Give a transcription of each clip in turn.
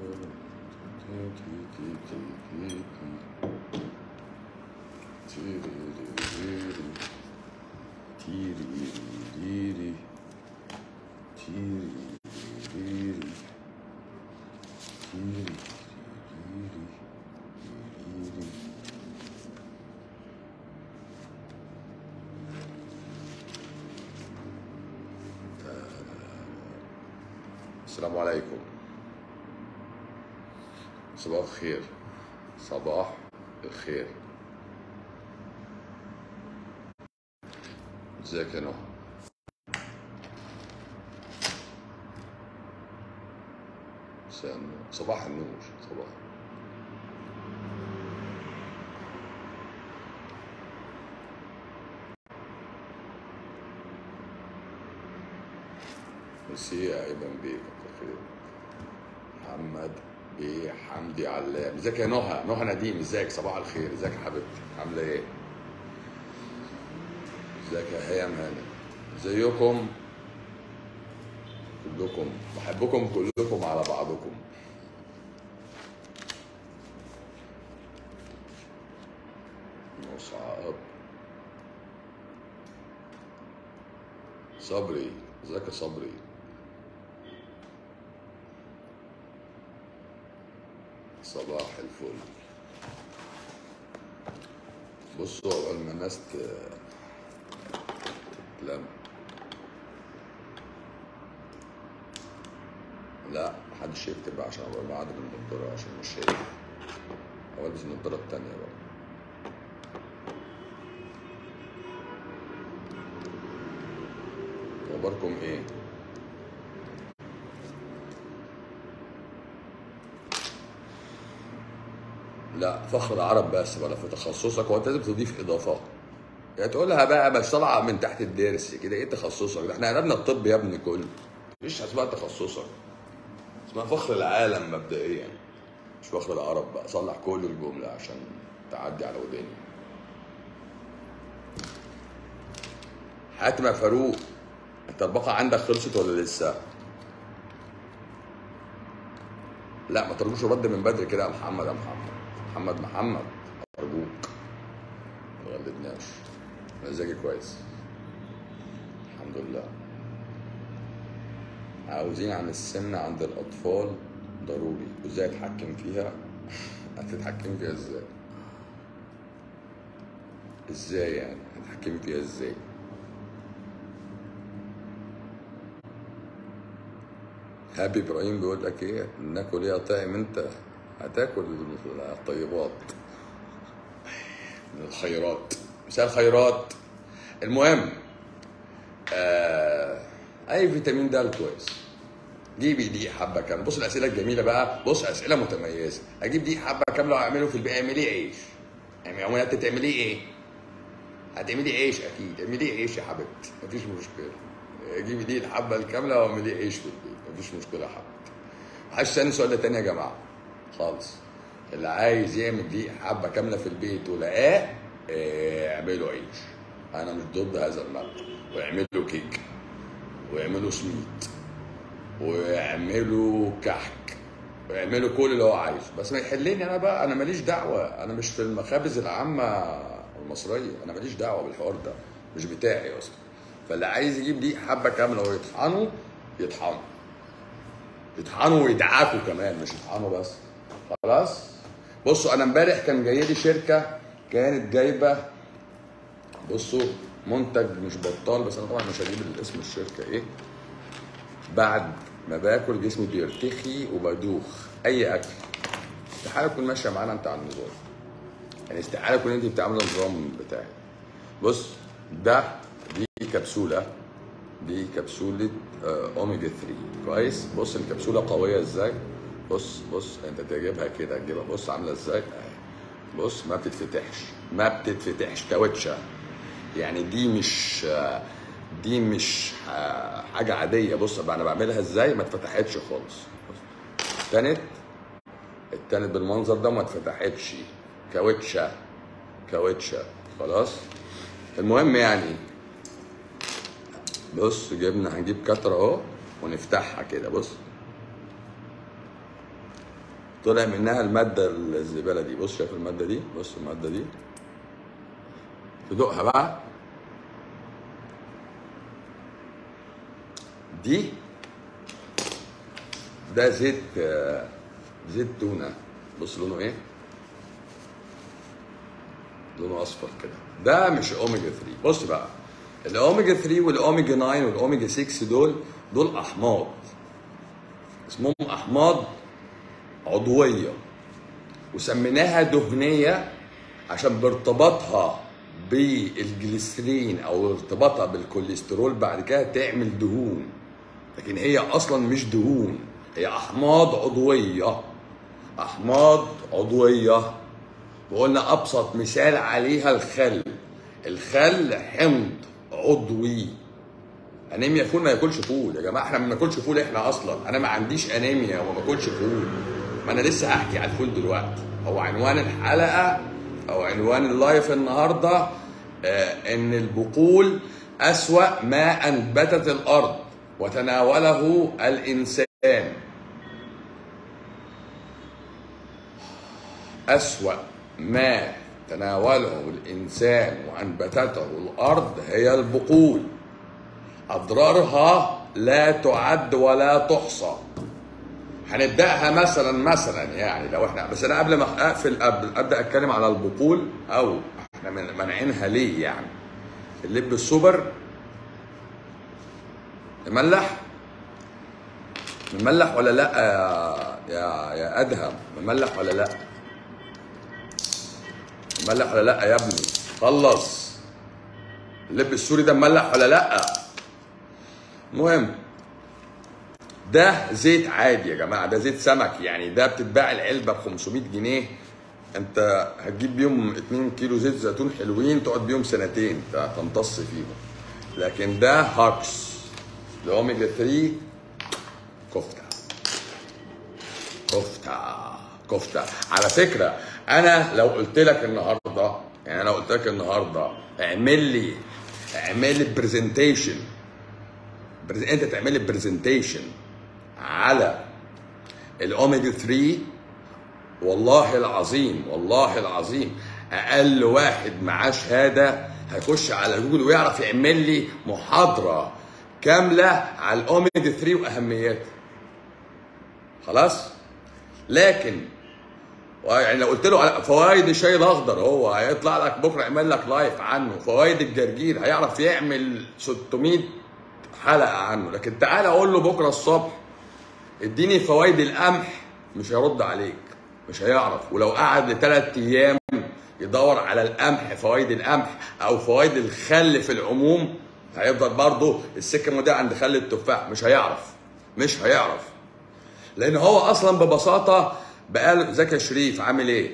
السلام عليكم صباح الخير صباح الخير ازيك يا نهى مساء النور صباح النور صباح ميرسي يا ايمن بيه كتر خير محمد بيه حمدي علام ازيك يا نهى نهى نديم ازيك صباح الخير ازيك يا حبيبتي عامله ايه ازيك يا هيام هانم ازيكم كلكم بحبكم كلكم على بعضكم مصعب صبري ازيك يا صبري صباح الفل بصوا اول ما الناس ت- تلم لا محدش يكتب بقى عشان ابقى بعد بالنضاره عشان مش شايف او البس النضاره التانية بقى اخباركم ايه لا فخر العرب بس ولا في تخصصك هو انت لازم تضيف اضافه يعني تقولها بقى بس طالعه من تحت الضرس كده ايه تخصصك ده احنا قلبنا الطب يا ابني كله مفيش اسمها تخصصك اسمها فخر العالم مبدئيا مش فخر العرب بقى صلح كل الجمله عشان تعدي على وداني حاتم يا فاروق انت الباقه عندك خلصت ولا لسه؟ لا ما ترجوش رد من بدري كده يا محمد يا محمد محمد محمد ارجوك ما تغلبناش مزاجي كويس الحمد لله عاوزين عن السمنة عند الأطفال ضروري وازاي اتحكم فيها هتتحكم فيها ازاي ازاي يعني هتتحكم فيها ازاي هابي ابراهيم بيقول لك ايه ناكل ايه يا طاعم انت هتاكل الطيبات من الخيرات مساء الخيرات المهم آه اي فيتامين د كويس جيبي دقيق حبه كامله بص الاسئله الجميله بقى بص اسئله متميزه اجيب دقيق حبه كامله واعمله في البيت اعمليه عيش يعني عموما انت تعمليه ايه هتعملي عيش اكيد اعمليه عيش يا حبيبتي مفيش مشكله جيبي دي الحبه الكامله واعمليه عيش في البيت مفيش مشكله يا حبيبتي عايز تاني سؤال ده تاني يا جماعه خالص اللي عايز يعمل دي حبه كامله في البيت ولقاه آه، اعمله عيش انا مش ضد هذا المبدا واعملوا كيك واعملوا سميت واعملوا كحك واعملوا كل اللي هو عايزه بس ما يحلني انا بقى انا ماليش دعوه انا مش في المخابز العامه المصريه انا ماليش دعوه بالحوار ده مش بتاعي اصلا فاللي عايز يجيب دي حبه كامله ويطحنوا يطحنوا يطحنوا ويدعكوا كمان مش يطحنوا بس خلاص بصوا انا امبارح كان جاي لي شركه كانت جايبه بصوا منتج مش بطال بس انا طبعا مش هجيب الاسم الشركه ايه بعد ما باكل جسمي بيرتخي وبدوخ اي اكل استحاله تكون ماشيه معانا انت على النظام يعني استحاله تكون انت بتعمل النظام بتاعي بص ده دي كبسوله دي كبسوله آه، اوميجا 3 كويس بص الكبسوله قويه ازاي بص بص انت تجيبها كده تجيبها بص عامله ازاي اهي بص ما بتتفتحش ما بتتفتحش كاوتشه يعني دي مش آه، دي مش آه، حاجه عاديه بص بقى انا بعملها ازاي ما اتفتحتش خالص بص. التانت التانت بالمنظر ده ما اتفتحتش كاوتشه كاوتشه خلاص المهم يعني بص جبنا هنجيب كترة اهو ونفتحها كده بص طلع منها الماده الزباله دي بص شايف الماده دي بص الماده دي تدوقها بقى دي ده زيت آه، زيت تونه بص لونه ايه لونه اصفر كده ده مش اوميجا 3 بص بقى الاوميجا 3 والاوميجا 9 والاوميجا 6 دول دول احماض اسمهم احماض عضويه وسميناها دهنيه عشان بارتباطها بالجليسرين او ارتباطها بالكوليسترول بعد كده تعمل دهون لكن هي اصلا مش دهون هي احماض عضويه احماض عضويه وقلنا ابسط مثال عليها الخل الخل حمض عضوي انيميا فول ما ياكلش فول يا جماعه احنا ما بناكلش فول احنا اصلا انا ما عنديش انيميا وما باكلش فول ما انا لسه هحكي على الفول دلوقتي هو عنوان الحلقه او عنوان اللايف النهارده آه ان البقول اسوا ما انبتت الارض وتناوله الانسان أسوأ ما تناوله الإنسان وأنبتته الأرض هي البقول أضرارها لا تعد ولا تحصى هنبداها مثلا مثلا يعني لو احنا بس انا قبل ما اقفل قبل ابدا اتكلم على البقول او احنا من- مانعينها ليه يعني اللب السوبر مملح مملح ولا لا يا يا يا ادهم مملح ولا لا مملح ولا لا يا ابني خلص اللب السوري ده مملح ولا لا المهم ده زيت عادي يا جماعه ده زيت سمك يعني ده بتتباع العلبه ب 500 جنيه انت هتجيب بيهم 2 كيلو زيت زيتون حلوين تقعد بيهم سنتين تمتص فيهم لكن ده هاكس الاوميجا 3 كفته كفته كفته على فكره انا لو قلت لك النهارده يعني انا لو قلت لك النهارده اعمل لي اعمل لي برزنتيشن انت تعمل لي برزنتيشن على الاوميجا 3 والله العظيم والله العظيم اقل واحد معاه شهاده هيخش على جوجل ويعرف يعمل لي محاضره كامله على الاوميجا 3 واهميتها خلاص لكن يعني لو قلت له على فوائد الشاي الاخضر هو هيطلع لك بكره يعمل لك لايف عنه فوائد الجرجير هيعرف يعمل 600 حلقه عنه لكن تعالى اقول له بكره الصبح اديني فوائد القمح مش هيرد عليك مش هيعرف ولو قعد لثلاث ايام يدور على القمح فوائد القمح او فوائد الخل في العموم هيفضل برضه السكه موديه عند خل التفاح مش هيعرف مش هيعرف لان هو اصلا ببساطه بقاله زكي شريف عامل ايه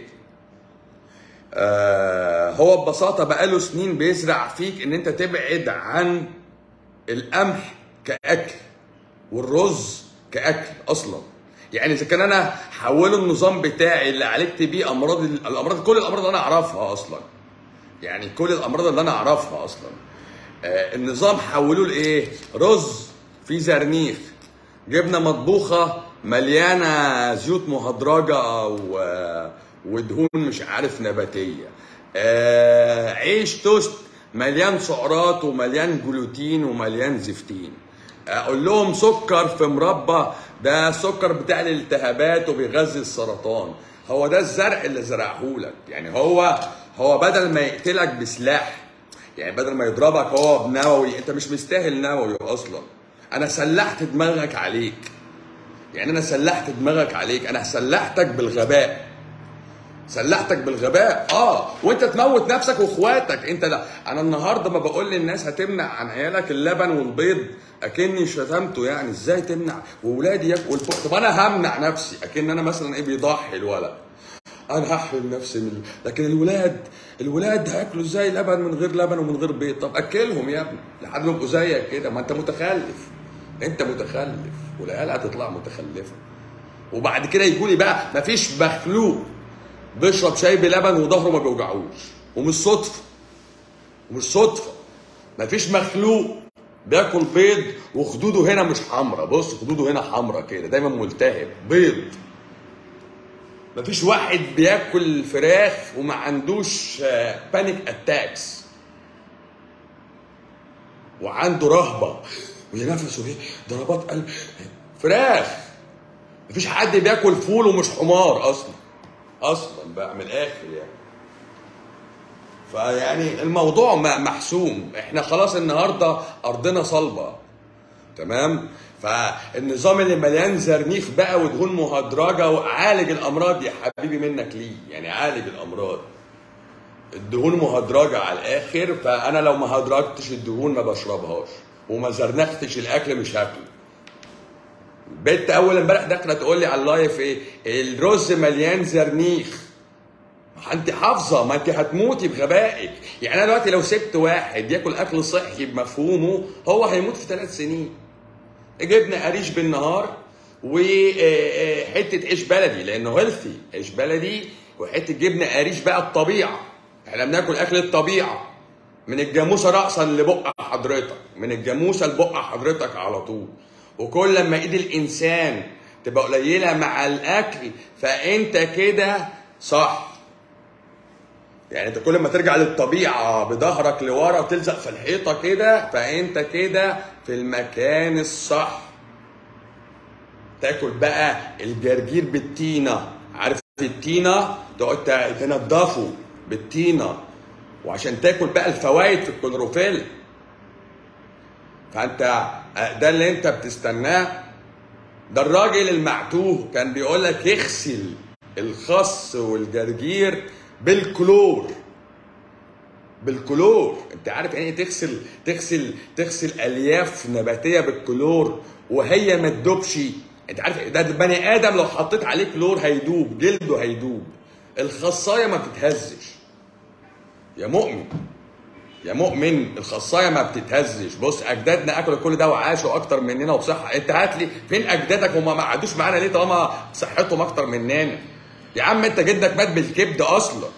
آه هو ببساطه بقاله سنين بيزرع فيك ان انت تبعد عن القمح كاكل والرز كاكل اصلا يعني اذا كان انا حوله النظام بتاعي اللي عالجت بيه امراض الامراض كل الامراض اللي انا اعرفها اصلا يعني كل الامراض اللي انا اعرفها اصلا آه النظام حولوه لايه رز فيه زرنيخ جبنه مطبوخه مليانه زيوت مهدرجه و... ودهون مش عارف نباتيه آه عيش توست مليان سعرات ومليان جلوتين ومليان زفتين اقول لهم سكر في مربى ده سكر بتاع الالتهابات وبيغذي السرطان هو ده الزرع اللي زرعه لك يعني هو هو بدل ما يقتلك بسلاح يعني بدل ما يضربك هو بنووي انت مش مستاهل نووي اصلا انا سلحت دماغك عليك يعني انا سلحت دماغك عليك انا سلحتك بالغباء سلحتك بالغباء اه وانت تموت نفسك واخواتك انت لا انا النهارده ما بقول للناس هتمنع عن عيالك اللبن والبيض اكني شتمته يعني ازاي تمنع واولادي ياكلوا والفوق طب انا همنع نفسي اكن انا مثلا ايه بيضحي الولد انا هحرم نفسي من لكن الولاد الولاد هياكلوا ازاي لبن من غير لبن ومن غير بيض طب اكلهم يا ابني لحد ما يبقوا زيك كده ما انت متخلف انت متخلف والعيال هتطلع متخلفه وبعد كده يقول لي بقى مفيش مخلوق بيشرب شاي بلبن وظهره ما بيوجعوش ومش صدفه ومش صدفه مفيش مخلوق بياكل بيض وخدوده هنا مش حمرا بص خدوده هنا حمرا كده دايما ملتهب بيض مفيش واحد بياكل فراخ وما عندوش بانيك اتاكس وعنده رهبه وينفسه ايه ضربات قلب فراخ مفيش حد بياكل فول ومش حمار اصلا اصلا بقى من الاخر يعني فيعني الموضوع م- محسوم احنا خلاص النهارده ارضنا صلبه تمام فالنظام اللي مليان زرنيخ بقى ودهون مهدرجه وعالج الامراض يا حبيبي منك ليه يعني عالج الامراض الدهون مهدرجه على الاخر فانا لو ما هدرجتش الدهون ما بشربهاش وما زرنختش الاكل مش هاكله بنت اول امبارح داخله تقول لي على اللايف ايه الرز مليان زرنيخ ما انت حافظه ما انت هتموتي بغبائك يعني انا دلوقتي لو سبت واحد ياكل اكل صحي بمفهومه هو هيموت في ثلاث سنين جبنا قريش بالنهار وحته عيش بلدي لانه هيلثي عيش بلدي وحته جبنه قريش بقى الطبيعه احنا بناكل اكل الطبيعه من الجاموسه راسا لبق حضرتك من الجاموسه لبق حضرتك على طول وكل لما ايد الانسان تبقى قليله مع الاكل فانت كده صح يعني انت كل ما ترجع للطبيعه بظهرك لورا وتلزق في الحيطه كده فانت كده في المكان الصح تاكل بقى الجرجير بالتينه عارف التينه تقعد ت- تنضفه بالتينه وعشان تاكل بقى الفوائد في الكلوروفيل فانت ده اللي انت بتستناه ده الراجل المعتوه كان بيقول لك يغسل الخس والجرجير بالكلور بالكلور انت عارف يعني ايه تغسل تغسل تغسل الياف نباتيه بالكلور وهي ما تدوبش انت عارف ده البني ادم لو حطيت عليه كلور هيدوب جلده هيدوب الخصايه ما بتتهزش يا مؤمن يا مؤمن الخصايه ما بتتهزش بص اجدادنا اكلوا كل ده وعاشوا اكتر مننا وبصحه انت هات لي فين اجدادك هم ما قعدوش معانا ليه طالما صحتهم اكتر مننا يا عم انت جدك مات بالكبد اصلا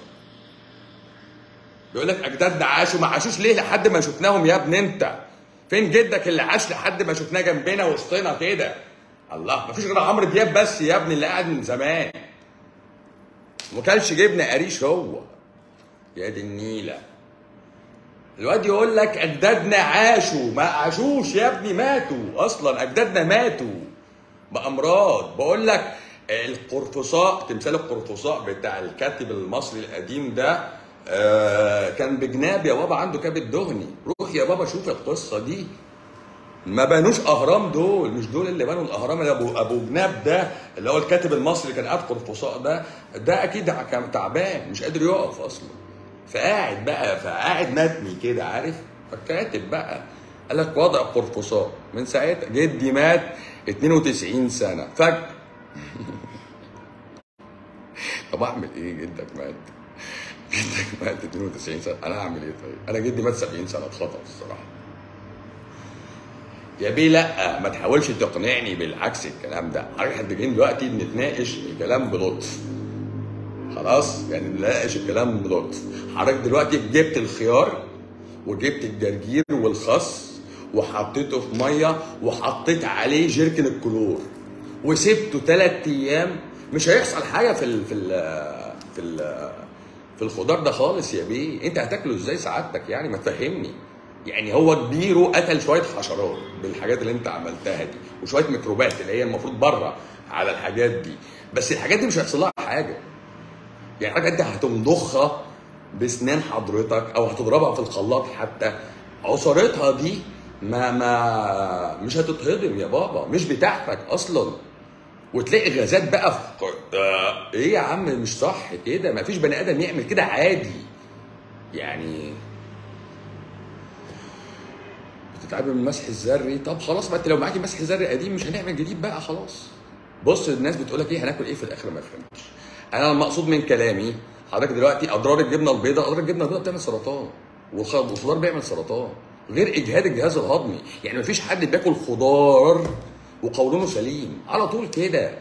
بيقول لك اجدادنا عاشوا ما عاشوش ليه لحد ما شفناهم يا ابن انت فين جدك اللي عاش لحد ما شفناه جنبنا وسطنا كده الله ما فيش غير عمرو دياب بس يا ابني اللي قاعد من زمان ما كانش جبنه قريش هو يا دي النيله الواد يقول لك اجدادنا عاشوا ما عاشوش يا ابني ماتوا اصلا اجدادنا ماتوا بامراض بقول لك القرفصاء تمثال القرفصاء بتاع الكاتب المصري القديم ده آه، كان بجناب يا بابا عنده كبد دهني روح يا بابا شوف القصه دي ما بنوش اهرام دول مش دول اللي بنوا الاهرام اللي ابو ابو جناب ده اللي هو الكاتب المصري اللي كان قاعد قرفصاء ده ده اكيد كان تعبان مش قادر يقف اصلا فقاعد بقى فقاعد متني كده عارف فالكاتب بقى قال لك وضع قرفصاء من ساعتها جدي مات 92 سنه فجأة طب اعمل ايه جدك مات جدك مات 92 سنه انا هعمل ايه طيب انا جدي مات 70 سنه اتخطف الصراحه يا بيه لا ما تحاولش تقنعني بالعكس الكلام ده حضرتك احنا جايين دلوقتي بنتناقش الكلام بلطف خلاص يعني نناقش الكلام بلطف حضرتك دلوقتي جبت الخيار وجبت الجرجير والخس وحطيته في ميه وحطيت عليه جيركن الكلور وسبته ثلاث ايام مش هيحصل حاجه في ال في ال في ال في الخضار ده خالص يا بيه انت هتاكله ازاي سعادتك يعني ما تفهمني يعني هو كبيره قتل شويه حشرات بالحاجات اللي انت عملتها دي وشويه ميكروبات اللي هي المفروض بره على الحاجات دي بس الحاجات دي مش هيحصل لها حاجه يعني حاجه انت هتمضخها بسنان حضرتك او هتضربها في الخلاط حتى عصارتها دي ما ما مش هتتهضم يا بابا مش بتاعتك اصلا وتلاقي غازات بقى في آه، ايه يا عم مش صح كده ما فيش بني ادم يعمل كده عادي يعني بتتعب من المسح الذري طب خلاص بقى انت لو معاكي مسح ذري قديم مش هنعمل جديد بقى خلاص بص الناس بتقول لك ايه هناكل ايه في الاخر ما فهمتش انا المقصود من كلامي حضرتك دلوقتي اضرار الجبنه البيضاء اضرار الجبنه البيضاء بتعمل سرطان والخ- والخضار بيعمل سرطان غير اجهاد الجهاز الهضمي يعني مفيش حد بياكل خضار وقولونه سليم على طول كده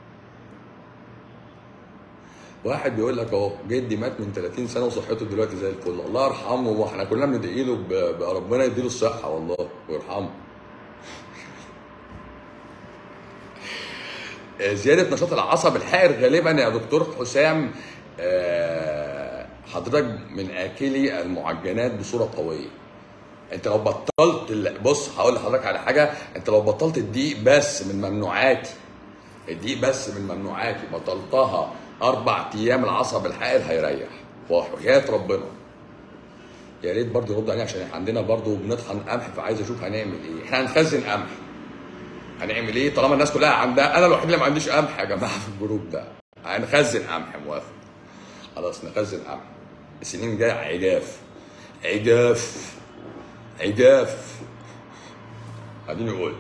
واحد بيقول لك اهو جدي مات من 30 سنه وصحته دلوقتي زي الفل الله يرحمه واحنا كلنا بندعي له ب- ب- ربنا يديله الصحه والله ويرحمه آه، زياده نشاط العصب الحائر غالبا يا دكتور حسام آه، حضرتك من اكلي المعجنات بصوره قويه انت لو بطلت ال- بص هقول لحضرتك على حاجه انت لو بطلت الدقيق بس من ممنوعاتي الدقيق بس من ممنوعاتي بطلتها اربع ايام العصب الحائر هيريح وحياه ربنا يا ريت برضه يرد علينا عشان عندنا برضه بنطحن قمح فعايز اشوف هنعمل ايه احنا هنخزن قمح هنعمل ايه طالما الناس كلها عندها انا الوحيد اللي ما عنديش قمح يا جماعه في الجروب ده هنخزن قمح موافق خلاص نخزن قمح السنين الجايه عجاف عجاف عجاف اديني قلت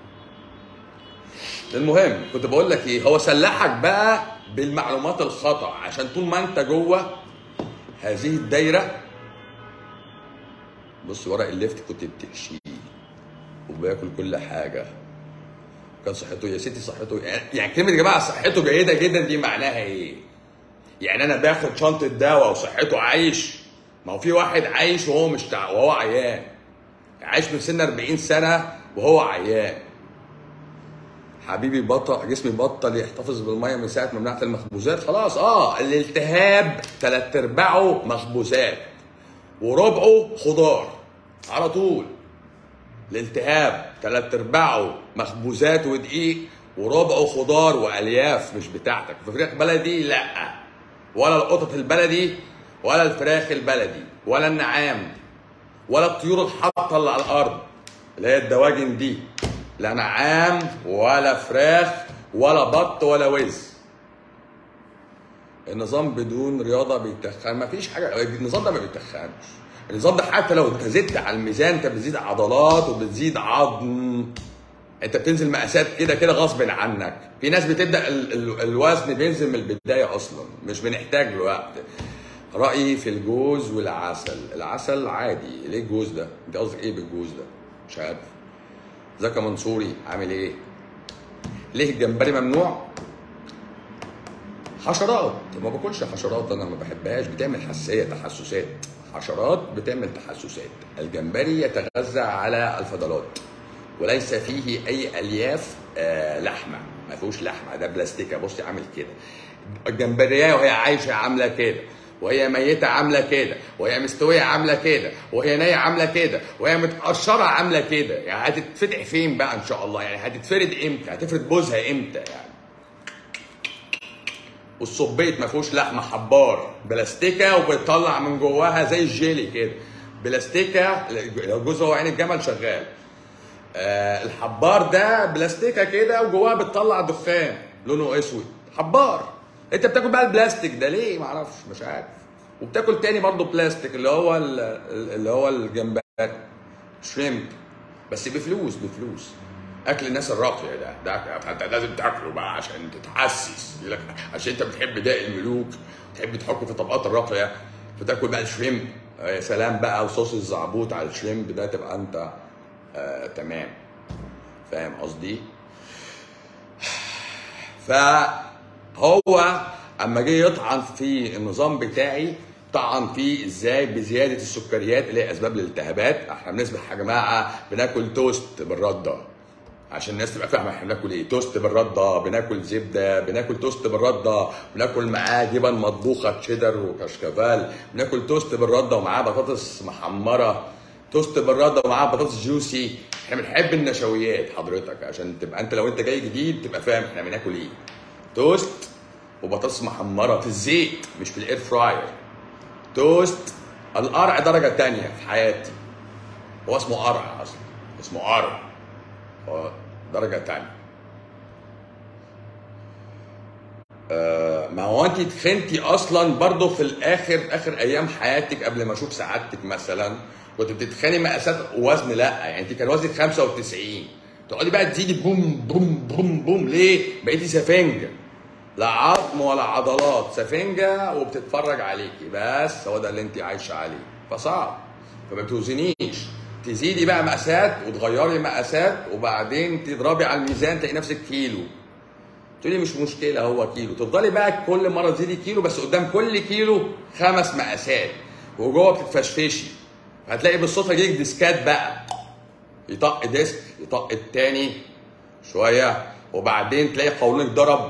المهم كنت بقول لك ايه هو سلحك بقى بالمعلومات الخطا عشان طول ما انت جوه هذه الدايره بص ورق الليفت كنت بتحشيه وبياكل كل حاجه كان صحته يا ستي صحته يعني كلمه يا جماعه صحته جيده جدا دي معناها ايه؟ يعني انا باخد شنطه دواء وصحته عايش ما هو في واحد عايش وهو مش تع... وهو عيان عايش من سن 40 سنه وهو عيان حبيبي بطل جسمي بطل يحتفظ بالميه من ساعه ما منعت المخبوزات خلاص اه الالتهاب ثلاث ارباعه مخبوزات وربعه خضار على طول الالتهاب ثلاث ارباعه مخبوزات ودقيق وربعه خضار والياف مش بتاعتك فراخ بلدي لا ولا القطط البلدي ولا الفراخ البلدي ولا النعام ولا الطيور الحاطه اللي على الارض اللي هي الدواجن دي لا نعام ولا فراخ ولا بط ولا وز النظام بدون رياضه بيتخن مفيش حاجه النظام ده ما بيتخنش النظام ده حتى لو انت زدت على الميزان انت بتزيد عضلات وبتزيد عظم انت بتنزل مقاسات كده كده غصب عنك في ناس بتبدا ال ال الوزن بينزل من البدايه اصلا مش بنحتاج له وقت رايي في الجوز والعسل العسل عادي ليه الجوز ده انت قصدك ايه بالجوز ده مش عارف ازيك يا منصوري عامل ايه ليه الجمبري ممنوع حشرات ما باكلش حشرات انا ما بحبهاش بتعمل حساسيه تحسسات حشرات بتعمل تحسسات الجمبري يتغذى على الفضلات وليس فيه اي الياف آه لحمه ما فيهوش لحمه ده بلاستيكه بصي عامل كده الجمبريه وهي عايشه عامله كده وهي ميته عامله كده وهي مستويه عامله كده وهي نيه عامله كده وهي متقشره عامله كده يعني هتتفتح فين بقى ان شاء الله يعني هتتفرد امتى هتفرد بوزها امتى يعني والصبيت ما فيهوش لحمه حبار بلاستيكه وبيطلع من جواها زي الجيلي كده بلاستيكه الجوز هو عين الجمل شغال آه الحبار ده بلاستيكه كده وجواها بتطلع دخان لونه اسود حبار انت بتاكل بقى البلاستيك ده ليه ما اعرفش مش عارف وبتاكل تاني برضه بلاستيك اللي هو ال- اللي هو الجمبري شريمب بس بفلوس بفلوس اكل الناس الراقيه ده ده انت لازم تاكله بقى عشان تتحسس يقول لك عشان انت بتحب داء الملوك تحب تحك في الطبقات الراقيه فتاكل بقى الشريمب يا سلام بقى وصوص الزعبوط على الشريمب ده تبقى انت آه تمام فاهم قصدي فهو اما جه يطعن في النظام بتاعي طعن فيه ازاي بزياده السكريات اللي هي اسباب الالتهابات احنا بنسبح يا جماعه بناكل توست بالرده عشان الناس تبقى فاهمه احنا بناكل ايه توست بالرده بناكل زبده بناكل توست بالرده بناكل معاه جبن مطبوخه تشيدر وكشكفال بناكل توست بالرده ومعاه بطاطس محمره توست بالرده ومعاه بطاطس جوسي احنا بنحب النشويات حضرتك عشان تبقى انت لو انت جاي جديد تبقى فاهم احنا بناكل ايه توست وبطاطس محمره في الزيت مش في الاير فراير توست القرع درجه تانية في حياتي هو اسمه قرع اصلا اسمه قرع هو درجه تانية آه، ما هو انت اتخنتي اصلا برضه في الاخر اخر ايام حياتك قبل ما اشوف سعادتك مثلا كنت بتتخاني مقاسات وزن لا يعني انت كان وزنك 95 تقعدي بقى تزيدي بوم بوم بوم بوم ليه؟ بقيتي سفنجه لا عظم ولا عضلات سفنجه وبتتفرج عليكي بس هو ده اللي انت عايشه عليه فصعب فما بتوزنيش تزيدي بقى مقاسات وتغيري مقاسات وبعدين تضربي على الميزان تلاقي نفسك كيلو تقولي مش مشكله هو كيلو تفضلي بقى كل مره تزيدي كيلو بس قدام كل كيلو خمس مقاسات وجوه بتتفشفشي هتلاقي بالصدفه يجيلك ديسكات بقى يطق ديسك يطق التاني شويه وبعدين تلاقي قولونك ضرب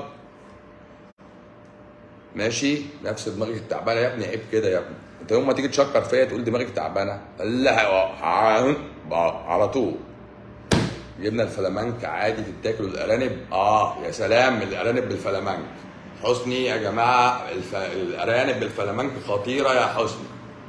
ماشي نفس دماغك التعبانه يا ابني عيب كده يا ابني انت يوم ما تيجي تشكر فيا تقول دماغك تعبانه لا ع- على طول جبنا الفلامنك عادي تتاكل الارانب اه يا سلام الارانب بالفلامنك حسني يا جماعه الف... الارانب بالفلامنك خطيره يا حسني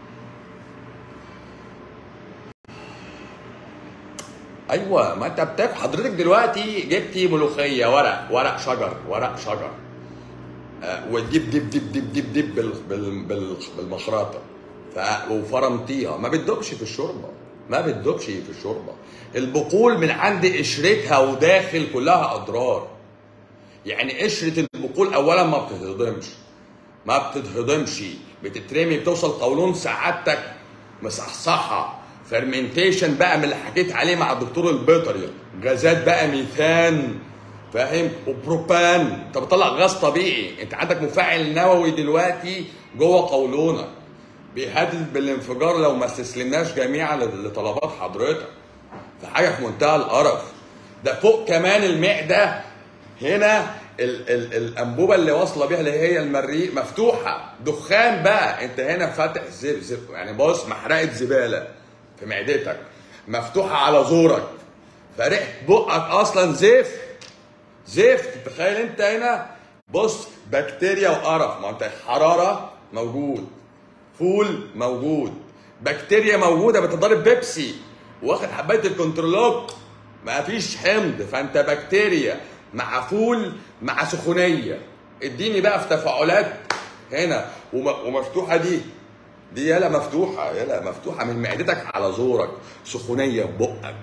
ايوه ما انت بتاكل حضرتك دلوقتي جبتي ملوخيه ورق ورق شجر ورق شجر آه، وتجيب دب دب دب دب دب بال بال بال بالمخرطه ف- وفرمتيها ما بتدوبش في الشوربه ما بتدوبش في الشوربه البقول من عند قشرتها وداخل كلها اضرار يعني قشره البقول اولا ما بتتهضمش ما بتتهضمش بتترمي بتوصل قولون سعادتك مصحصحه فرمنتيشن بقى من اللي حكيت عليه مع الدكتور البيطري غازات بقى ميثان فاهم وبروبان انت بتطلع غاز طبيعي انت عندك مفاعل نووي دلوقتي جوه قولونك بيهدد بالانفجار لو ما استسلمناش جميعا لطلبات حضرتك فحاجه في منتهى القرف ده فوق كمان المعده هنا ال ال الانبوبه اللي واصله بيها اللي هي المريء مفتوحه دخان بقى انت هنا فاتح زب زب يعني بص محرقه زباله في معدتك مفتوحه على زورك فريحه بقك اصلا زفت زفت تخيل انت هنا بص بكتيريا وقرف ما انت حراره موجود فول موجود بكتيريا موجوده بتضرب بيبسي واخد حبايه الكنترولوك ما فيش حمض فانت بكتيريا مع فول مع سخونيه اديني بقى في تفاعلات هنا وم- ومفتوحه دي دي يلا مفتوحه يلا مفتوحه من معدتك على زورك سخونيه بقك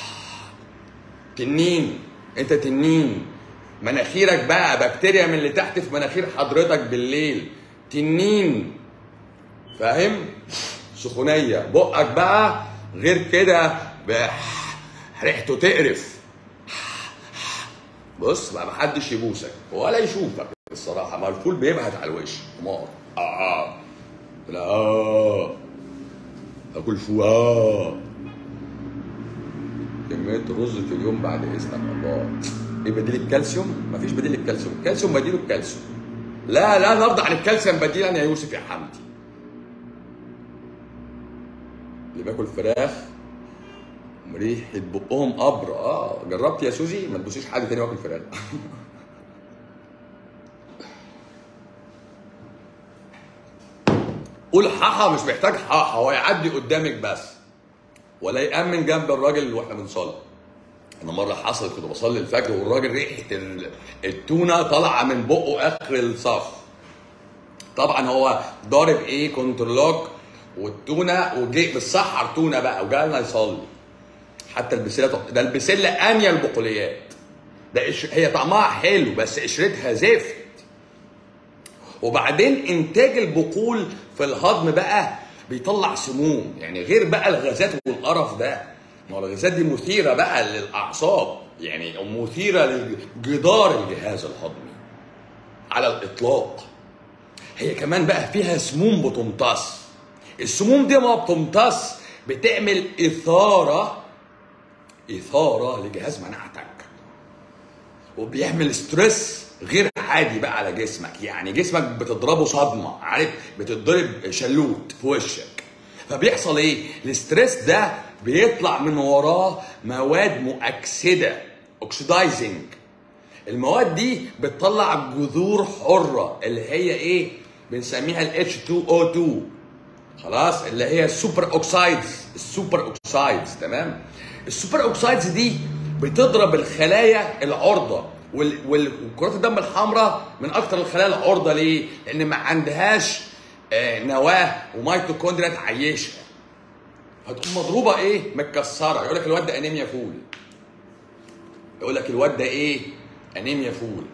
تنين انت تنين مناخيرك بقى بكتيريا من اللي تحت في مناخير حضرتك بالليل تنين فاهم سخونيه بقك بقى غير كده ب- ريحته تقرف بص بقى محدش يبوسك ولا يشوفك الصراحه ما الفول بيبهت على الوش حمار اه لا اه اكل فول اه كمية رز في اليوم بعد اذنك الله ايه بديل الكالسيوم؟ مفيش بديل للكالسيوم، الكالسيوم بديله الكالسيوم. لا لا نرضى عن الكالسيوم بديلا يا يوسف يا حمدي. اللي بياكل فراخ ريحة بقهم قبر اه جربت يا سوزي ما تبوسيش حد تاني واكل فراخ قول حاحة مش محتاج حاحة هو يعدي قدامك بس ولا يأمن جنب الراجل واحنا بنصلي انا مره حصلت كنت بصلي الفجر والراجل ريحه ال- التونه طالعه من بقه اخر الصف طبعا هو ضارب ايه كنترلوك والتونه وجه بالسحر تونه بقى وجالنا يصلي حتى البسله ده البسله انيا البقوليات ده قش- هي طعمها حلو بس قشرتها زفت وبعدين انتاج البقول في الهضم بقى بيطلع سموم يعني غير بقى الغازات والقرف ده ما هو الغازات دي مثيره بقى للاعصاب يعني مثيره لجدار الجهاز الهضمي على الاطلاق هي كمان بقى فيها سموم بتمتص السموم دي ما بتمتص بتعمل اثاره اثاره لجهاز مناعتك وبيعمل ستريس غير عادي بقى على جسمك يعني جسمك بتضربه صدمه عارف بتضرب شلوت في وشك فبيحصل ايه الاستريس ده بيطلع من وراه مواد مؤكسده اوكسيدايزنج المواد دي بتطلع جذور حره اللي هي ايه بنسميها ال H2O2 خلاص اللي هي السوبر اوكسايدز السوبر اوكسايدز تمام السوبر اوكسايدز دي بتضرب الخلايا العرضه وال- وال- وكرات الدم الحمراء من اكتر الخلايا العرضه ليه؟ لان ما عندهاش آه، نواه وميتوكوندريا تعيشها هتقوم مضروبه ايه؟ متكسره يقول لك الواد ده انيميا فول يقول لك الواد ده ايه؟ انيميا فول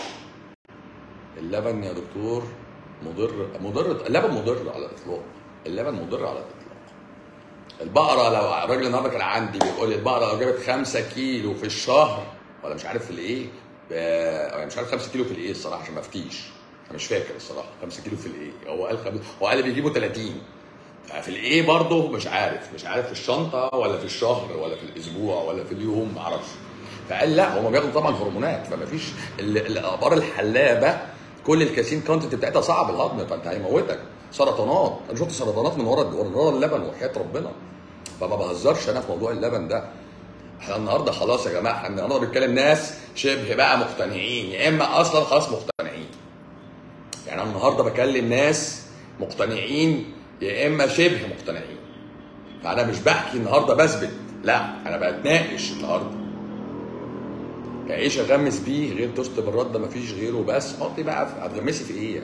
اللبن يا دكتور مضر مضر اللبن مضر على الاطلاق اللبن مضر على الاطلاق البقره لو الراجل النهارده كان عندي بيقول لي البقره لو جابت 5 كيلو في الشهر ولا مش عارف في الايه ب- مش عارف 5 كيلو في الايه الصراحه عشان ما افتيش انا مش فاكر الصراحه 5 كيلو في الايه هو قال خم... هو قال بيجيبوا 30 في الايه برضه مش عارف مش عارف في الشنطه ولا في الشهر ولا في الاسبوع ولا في اليوم ما اعرفش فقال لا هم بياخدوا طبعا هرمونات فما فيش ال- الاخبار الحلابه كل الكاسين كونتنت بتاعتها صعب الهضم فانت هيموتك سرطانات انا شفت سرطانات من ورا ورا اللبن وحياه ربنا فما بهزرش انا في موضوع اللبن ده احنا النهارده خلاص يا جماعه احنا النهارده بنتكلم ناس شبه بقى مقتنعين يا اما اصلا خلاص مقتنعين يعني انا النهارده بكلم ناس مقتنعين يا اما شبه مقتنعين فانا مش بحكي النهارده بثبت لا انا بتناقش النهارده عيش اغمس بيه غير توست بالرده مفيش غيره بس حطي بقى في- هتغمسي في ايه يعني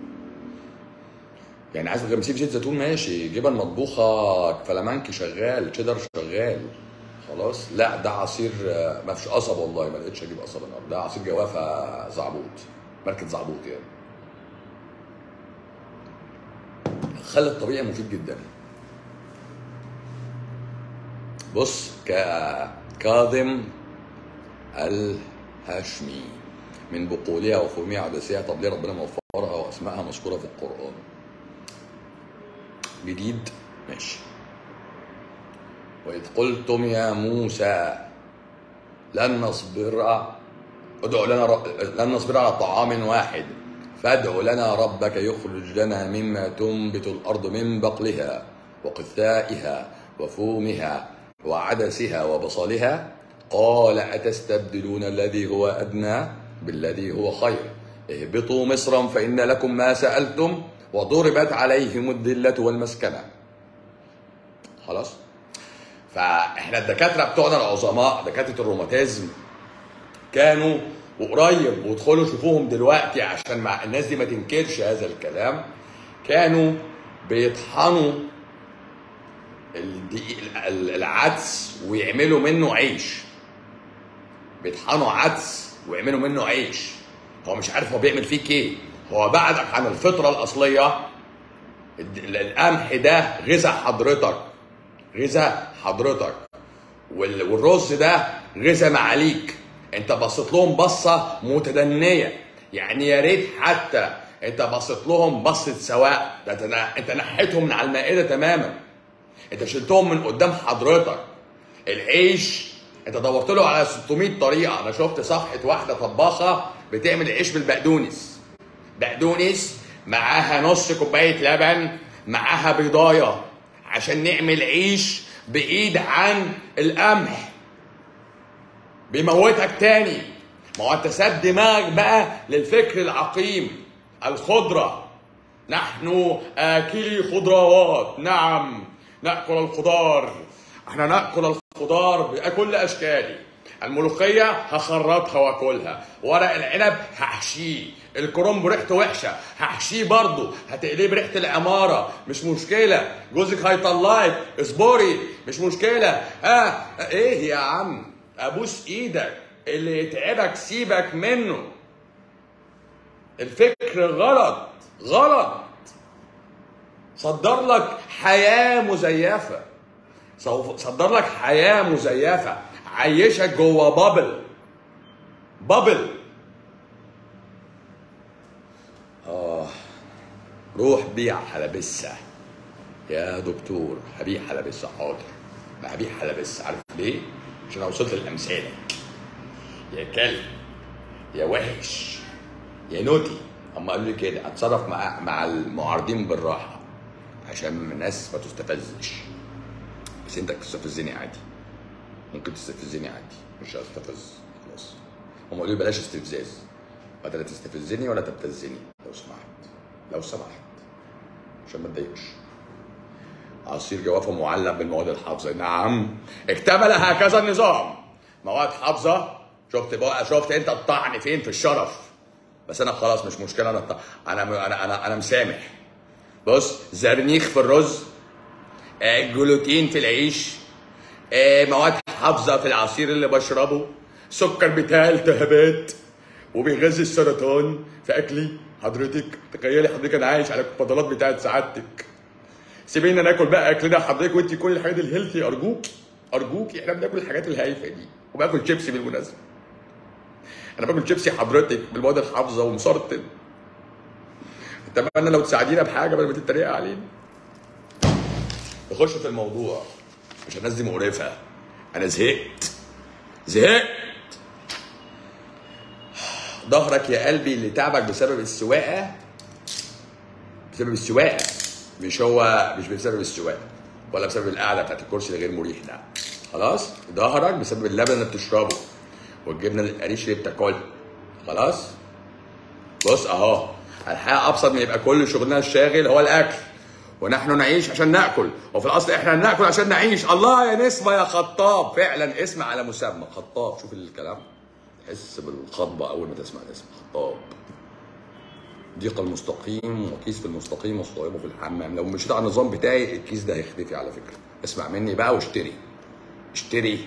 يعني عايز تغمسيه في زيت زيتون ماشي جبن مطبوخه فلامانكي شغال تشيدر شغال خلاص لا ده عصير آه، ما فيش قصب والله ما لقيتش اجيب قصب النهارده ده عصير جوافه زعبوط ماركه زعبوط يعني الخل الطبيعي مفيد جدا بص ك- كاظم الهاشمي من بقولها وفهمها عدسها طب ليه ربنا موفرها واسمائها مذكوره في القران جديد ماشي وإذ قلتم يا موسى لن نصبر ادع لنا ر... لن نصبر على طعام واحد فادع لنا ربك يخرج لنا مما تنبت الأرض من بقلها وقثائها وفومها وعدسها وبصلها قال أتستبدلون الذي هو أدنى بالذي هو خير اهبطوا مصرا فإن لكم ما سألتم وضربت عليهم الذلة والمسكنة خلاص فاحنا الدكاتره بتوعنا العظماء دكاتره الروماتيزم كانوا وقريب وادخلوا شوفوهم دلوقتي عشان مع الناس دي ما تنكرش هذا الكلام كانوا بيطحنوا الدقيق ال- العدس ويعملوا منه عيش بيطحنوا عدس ويعملوا منه عيش هو مش عارف هو بيعمل فيك ايه هو بعدك عن الفطره الاصليه الد- القمح ده غذاء حضرتك غذاء حضرتك وال- والرز ده غذاء معاليك انت بصيت لهم بصه متدنيه يعني يا ريت حتى انت بصيت لهم بصه سواء ده انت انت نحيتهم من على المائده تماما انت شلتهم من قدام حضرتك العيش انت دورت له على 600 طريقه انا شفت صفحه واحده طباخه بتعمل عيش بالبقدونس بقدونس معاها نص كوبايه لبن معاها بيضايه عشان نعمل عيش بعيد عن القمح بيموتك تاني ما هو انت ساب دماغك بقى للفكر العقيم الخضره نحن آكلي خضروات نعم نأكل الخضار احنا نأكل الخضار بكل أشكاله الملوخية هخرطها واكلها ورق العنب هحشيه الكرنب ريحته وحشة هحشيه برضه هتقليه بريحة العمارة مش مشكلة جوزك هيطلعك اصبري مش مشكلة ها ايه يا عم ابوس ايدك اللي يتعبك سيبك منه الفكر غلط غلط صدر لك حياة مزيفة سوف- صدر لك حياة مزيفة عيشك جوه بابل بابل آه روح بيع حلبسة يا دكتور هبيع حلبسة حاضر ما هبيع حلبسة عارف ليه؟ عشان أنا وصلت لأمثالك يا كلب يا وحش يا نوتي هم قالوا لي كده اتصرف مع مع المعارضين بالراحه عشان الناس ما تستفزش بس انت تستفزني عادي ممكن تستفزني عادي مش هستفز خلاص هم قالوا لي بلاش استفزاز ولا تستفزني ولا تبتزني لو سمحت لو سمحت عشان ما تضايقش عصير جوافه معلق بالمواد الحافظه نعم اكتمل هكذا النظام مواد حافظه شفت بقى شفت انت الطعن فين في الشرف بس انا خلاص مش مشكله انا انا انا انا, أنا مسامح بص زرنيخ في الرز آه، جلوتين في العيش آه، مواد حافظه في العصير اللي بشربه سكر بتاع التهابات وبيغذي السرطان في اكلي حضرتك تخيلي حضرتك انا عايش على الفضلات بتاعت سعادتك سيبينا ناكل بقى اكلنا حضرتك وانت كل الحاجات الهيلثي ارجوك ارجوك احنا بناكل الحاجات الهايفه دي وباكل شيبسي بالمناسبه انا باكل شيبسي حضرتك بالمواد الحافظه ومسرطن اتمنى لو تساعدينا بحاجه بدل ما تتريق علينا نخش في الموضوع عشان الناس دي مقرفه انا زهقت زهقت ظهرك يا قلبي اللي تعبك بسبب السواقه بسبب السواقه مش هو مش بسبب السواقه ولا بسبب القعده بتاعت الكرسي الغير مريح ده خلاص ظهرك بسبب اللبن اللي بتشربه والجبنه القريش اللي بتاكلها خلاص بص اهو الحقيقه ابسط من يبقى كل شغلنا الشاغل هو الاكل ونحن نعيش عشان ناكل وفي الاصل احنا ناكل عشان نعيش الله يا نسمه يا خطاب فعلا اسم على مسمى خطاب شوف الكلام تحس بالخطبه اول ما تسمع الاسم خطاب ضيق المستقيم وكيس في المستقيم وصائبه في الحمام لو مشيت على النظام بتاعي الكيس ده هيختفي على فكره اسمع مني بقى واشتري اشتري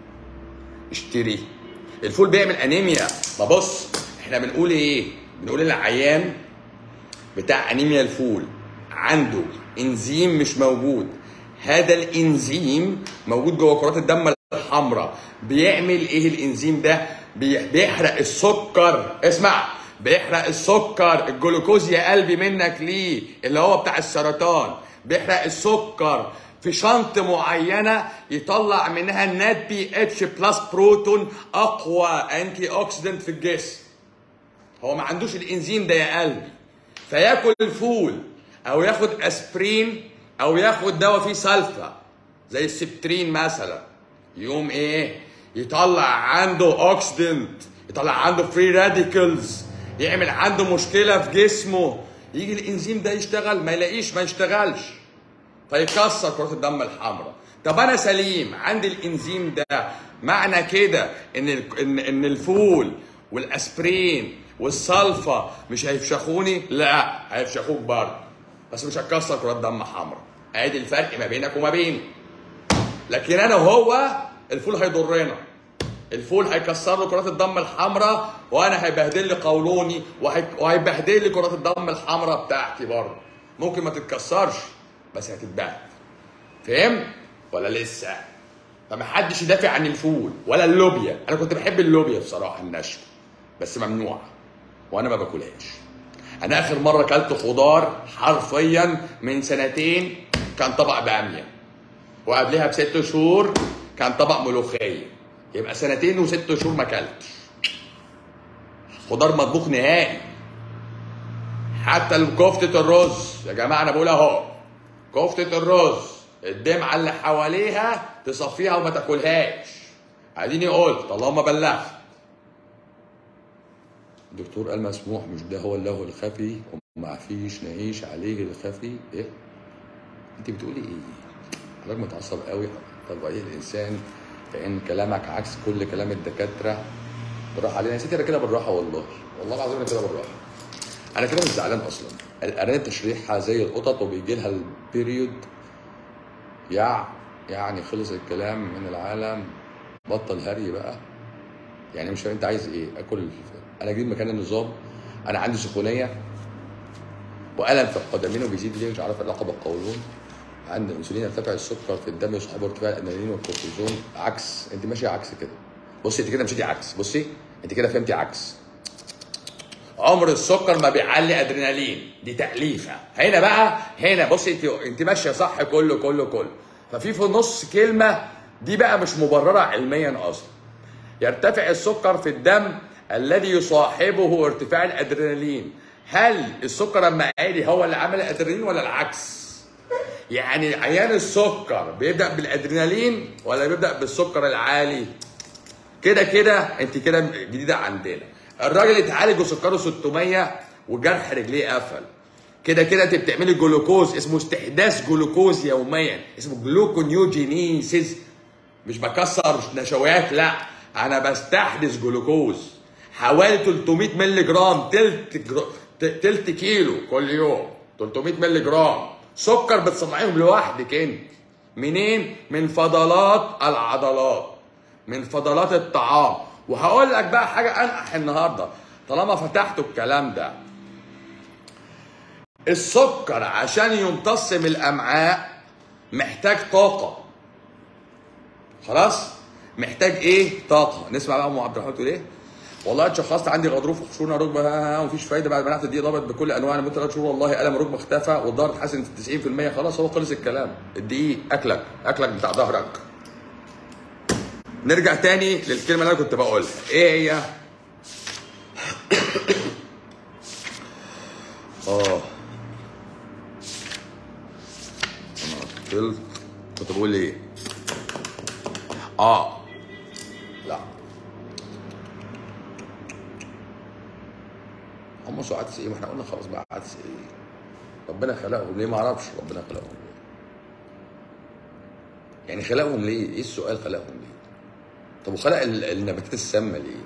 اشتري الفول بيعمل انيميا ما بص احنا بنقول ايه بنقول العيان بتاع انيميا الفول عنده انزيم مش موجود هذا الانزيم موجود جوه كرات الدم الحمراء بيعمل ايه الانزيم ده بي- بيحرق السكر اسمع بيحرق السكر الجلوكوز يا قلبي منك ليه اللي هو بتاع السرطان بيحرق السكر في شنط معينه يطلع منها النات بي اتش بلس بروتون اقوى انتي اوكسيدنت في الجسم هو ما عندوش الانزيم ده يا قلبي فياكل الفول او ياخد اسبرين او ياخد دواء فيه سلفا زي السبترين مثلا يقوم ايه يطلع عنده اوكسيدنت يطلع عنده فري راديكلز يعمل عنده مشكله في جسمه يجي الانزيم ده يشتغل ما يلاقيش ما يشتغلش فيكسر كرات الدم الحمراء طب انا سليم عندي الانزيم ده معنى كده ان ال- ان ان الفول والاسبرين والسلفا مش هيفشخوني لا هيفشخوك برضه بس مش هتكسر كرات دم حمراء ادي الفرق ما بينك وما بيني لكن انا وهو الفول هيضرنا الفول هيكسر له كرات الدم الحمراء وانا هيبهدل لي قولوني وهي- وهيبهدل لي كرات الدم الحمراء بتاعتي برضه ممكن ما تتكسرش بس هتتبهدل فهم ولا لسه فمحدش يدافع عن الفول ولا اللوبيا انا كنت بحب اللوبيا بصراحه الناشفه بس ممنوعه وانا ما باكلهاش انا اخر مره اكلت خضار حرفيا من سنتين كان طبق باميه وقبلها بست شهور كان طبق ملوخيه يبقى سنتين وست شهور ما اكلتش خضار مطبوخ نهائي حتى كفتة الرز يا جماعة أنا بقول أهو كفتة الرز الدمعة اللي حواليها تصفيها وما تاكلهاش اديني قلت اللهم بلغت الدكتور قال مسموح مش ده هو اللهو الخفي وما فيش نعيش عليه الخفي ايه انت بتقولي ايه حضرتك متعصب قوي طبيعي الانسان كان كلامك عكس كل كلام الدكاتره بالراحه علينا يا ستي انا كده بالراحه والله والله العظيم انا كده بالراحه انا كده مش زعلان اصلا الارانب تشريحها زي القطط وبيجي لها البيريود يع يعني خلص الكلام من العالم بطل هري بقى يعني مش فاهم انت عايز ايه اكل انا جديد مكان النظام انا عندي سخونيه والم في القدمين وبيزيد ليه مش عارف العلاقه بالقولون عند الانسولين يرتفع السكر في الدم يصاحبه ارتفاع الادرينالين والكورتيزون عكس انت ماشيه عكس كده بصي انت كده مشيتي عكس بصي انت كده فهمتي عكس عمر السكر ما بيعلي ادرينالين دي تأليفة هنا بقى هنا بصي انت انت ماشيه صح كله كله كله ففي في النص كلمه دي بقى مش مبرره علميا اصلا يرتفع السكر في الدم الذي يصاحبه ارتفاع الادرينالين هل السكر لما عالي هو اللي عمل الادرينالين ولا العكس يعني عيان السكر بيبدا بالادرينالين ولا بيبدا بالسكر العالي كده كده انت كده جديده عندنا الراجل اتعالج وسكره 600 وجرح رجليه قفل كده كده انت بتعملي جلوكوز اسمه استحداث جلوكوز يوميا اسمه جلوكونيوجينيسيس مش بكسر نشويات لا انا بستحدث جلوكوز حوالي 300 مللي جرام تلت جر... ت- تلت كيلو كل يوم 300 مللي جرام سكر بتصنعيهم لوحدك انت منين من فضلات العضلات من فضلات الطعام وهقول لك بقى حاجه انقح النهارده طالما فتحتوا الكلام ده السكر عشان يمتص من الامعاء محتاج طاقه خلاص محتاج ايه طاقه نسمع بقى ام عبد الرحمن تقول ايه والله اتشخصت عندي غضروف وخشونه ركبه ها- ها- ومفيش فايده بعد ما منعت الدقيق ضربت بكل انواع لمده ثلاث شهور والله الم الركبه اختفى والظهر اتحسن في 90% خلاص هو خلص الكلام الدقيق اكلك اكلك بتاع ظهرك نرجع تاني للكلمه اللي انا كنت بقولها ايه هي فصل كنت بقول ايه اه لا هم سوء عدس ايه ما احنا قلنا خلاص بقى عدس ايه ربنا خلقهم ليه ما اعرفش ربنا خلقهم ليه يعني خلقهم ليه ايه السؤال خلقهم ليه طب وخلق ال- النباتات السامه ليه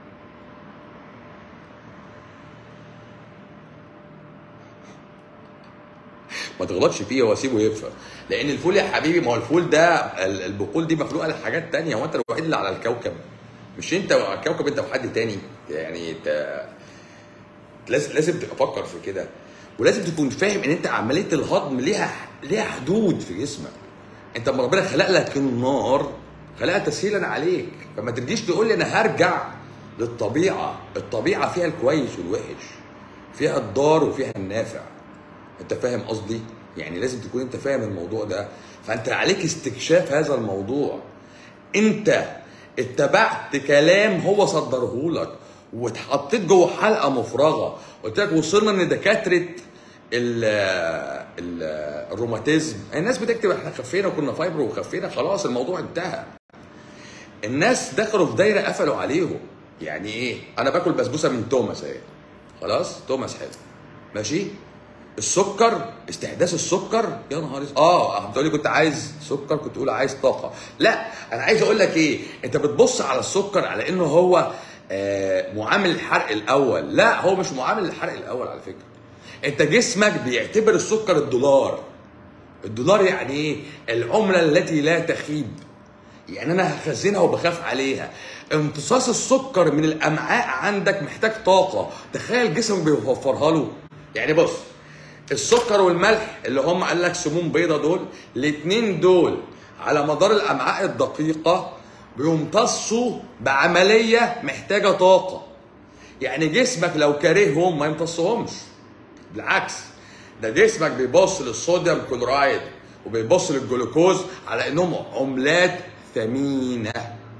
ما تغلطش فيه هو سيبه يفهم لان الفول يا حبيبي ما هو الفول ده ال- البقول دي مخلوقه لحاجات تانية هو انت الوحيد اللي على الكوكب مش انت على الكوكب انت وحد تاني يعني انت لازم لازم تفكر في كده ولازم تكون فاهم ان انت عمليه الهضم ليها ليها حدود في جسمك انت لما ربنا خلق لك النار خلقها تسهيلا عليك فما تجيش تقول لي انا هرجع للطبيعه الطبيعه فيها الكويس والوحش فيها الضار وفيها النافع انت فاهم قصدي يعني لازم تكون انت فاهم الموضوع ده فانت عليك استكشاف هذا الموضوع انت اتبعت كلام هو صدره لك واتحطيت جوه حلقه مفرغه قلت لك وصلنا ان دكاتره ال ال الروماتيزم الناس بتكتب احنا خفينا كنا فايبرو وخفينا خلاص الموضوع انتهى الناس دخلوا في دايره قفلوا عليهم يعني ايه انا باكل بسبوسه من توماس اهي خلاص توماس حلو ماشي السكر استحداث السكر يا نهار اسود اه هتقول لي كنت عايز سكر كنت تقول عايز طاقه لا انا عايز اقول لك ايه انت بتبص على السكر على انه هو آه معامل الحرق الاول لا هو مش معامل الحرق الاول على فكره انت جسمك بيعتبر السكر الدولار الدولار يعني ايه العمله التي لا تخيب يعني انا هخزنها وبخاف عليها امتصاص السكر من الامعاء عندك محتاج طاقه تخيل جسمك بيوفرها له يعني بص السكر والملح اللي هم قال لك سموم بيضة دول الاثنين دول على مدار الامعاء الدقيقه بيمتصوا بعمليه محتاجه طاقه يعني جسمك لو كارههم ما يمتصهمش بالعكس ده جسمك بيبص للصوديوم كلورايد وبيبص للجلوكوز على انهم عملات ثمينه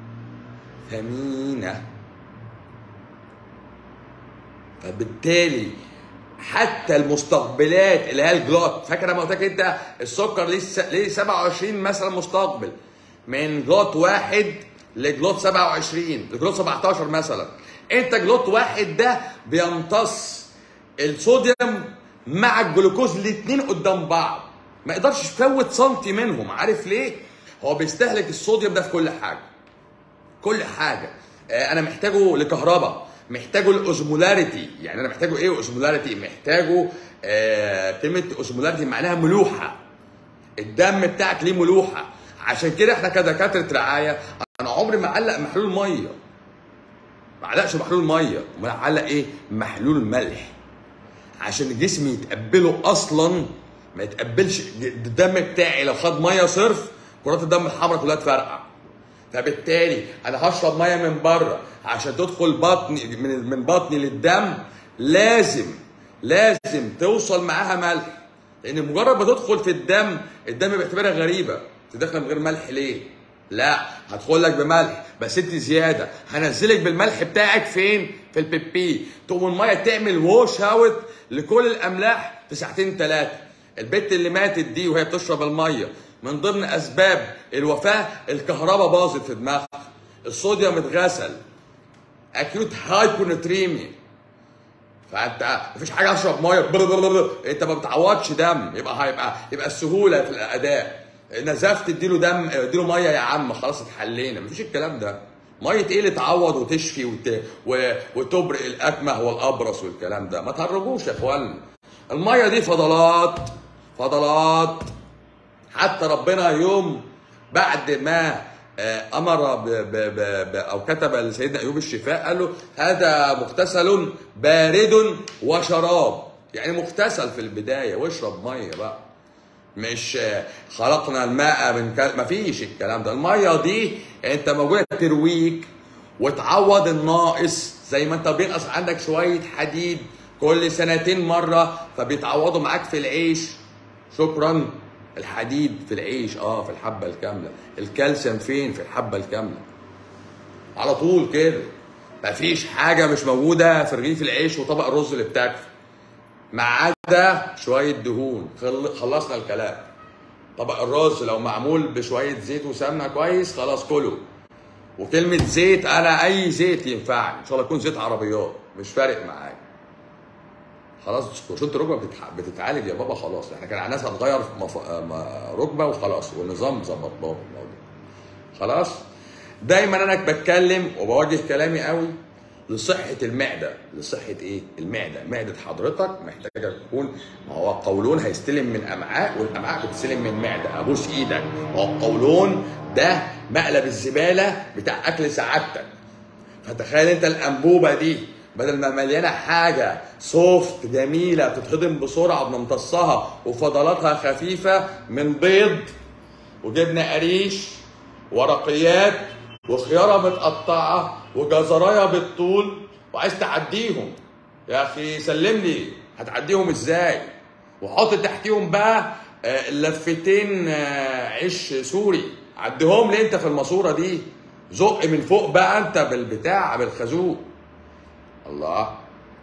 ثمينه فبالتالي حتى المستقبلات اللي هي الجلوت فاكر لما قلت لك انت السكر ليه س- ليه 27 مثلا مستقبل من جلوت واحد لجلوت 27 لجلوت 17 مثلا انت جلوت واحد ده بيمتص الصوديوم مع الجلوكوز الاثنين قدام بعض ما يقدرش يفوت سنتي منهم عارف ليه هو بيستهلك الصوديوم ده في كل حاجه كل حاجه آه، انا محتاجه لكهرباء محتاجه لاوزمولاريتي يعني انا محتاجه ايه اوزمولاريتي محتاجه آه كلمه اوزمولاريتي معناها ملوحه الدم بتاعك ليه ملوحه عشان كده احنا كدكاتره رعايه انا عمري ما اعلق محلول ميه ما علقش محلول ميه امال اعلق ايه محلول ملح عشان الجسم يتقبله اصلا ما يتقبلش الدم بتاعي لو خد ميه صرف كرات الدم الحمراء كلها تفرقع فبالتالي انا هشرب ميه من بره عشان تدخل بطني من من بطني للدم لازم لازم توصل معاها ملح لان مجرد ما تدخل في الدم الدم بيعتبرها غريبه انت داخله من غير ملح ليه؟ لا هدخل لك بملح بس انت زياده هنزلك بالملح بتاعك فين؟ في البيبي تقوم الميه تعمل ووش اوت لكل الاملاح في ساعتين ثلاثه البت اللي ماتت دي وهي بتشرب الميه من ضمن اسباب الوفاه الكهرباء باظت في دماغها الصوديوم اتغسل اكيوت هايبونتريميا فانت مفيش حاجه اشرب ميه بر بر بر. انت ما بتعوضش دم يبقى هيبقى يبقى السهوله في الاداء نزفت اديله دم اديله ميه يا عم خلاص اتحلينا مفيش الكلام ده ميه ايه اللي تعوض وتشفي وت... و... وتبرئ الاكمه والابرص والكلام ده ما تهرجوش يا اخوانا الميه دي فضلات فضلات حتى ربنا يوم بعد ما آه، امر ب ب ب ب او كتب لسيدنا ايوب الشفاء قال له هذا مغتسل بارد وشراب يعني مغتسل في البدايه واشرب ميه بقى مش آه، خلقنا الماء من كل... مفيش الكلام ده الميه دي انت موجوده ترويك وتعوض الناقص زي ما انت بينقص عندك شويه حديد كل سنتين مره فبيتعوضوا معاك في العيش شكرا الحديد في العيش اه في الحبه الكامله الكالسيوم فين في الحبه الكامله على طول كده مفيش حاجه مش موجوده في رغيف العيش وطبق الرز اللي بتاكله ما عدا شويه دهون خل- خلصنا الكلام طبق الرز لو معمول بشويه زيت وسمنه كويس خلاص كله وكلمه زيت انا اي زيت ينفعني ان شاء الله يكون زيت عربيات مش فارق معايا خلاص خشونه الركبه بتتح- بتتعالج يا بابا خلاص احنا كان عندنا ناس هتغير مف... م- ركبه وخلاص والنظام ظبطناه الموضوع خلاص دايما انا بتكلم وبوجه كلامي قوي لصحة المعدة لصحة ايه؟ المعدة، معدة حضرتك محتاجة تكون ما هو القولون هيستلم من امعاء والامعاء بتستلم من معدة، ابوس ايدك، ما هو القولون ده مقلب الزبالة بتاع اكل سعادتك. فتخيل انت الانبوبة دي بدل ما مليانة حاجة سوفت جميلة بتتهضم بسرعة بنمتصها وفضلاتها خفيفة من بيض وجبنة قريش ورقيات وخيارة متقطعة وجزراية بالطول وعايز تعديهم يا أخي سلم لي هتعديهم إزاي وحط تحتيهم بقى آه، لفتين آه، عيش سوري عديهم لي انت في الماسورة دي زق من فوق بقى انت بالبتاع بالخازوق الله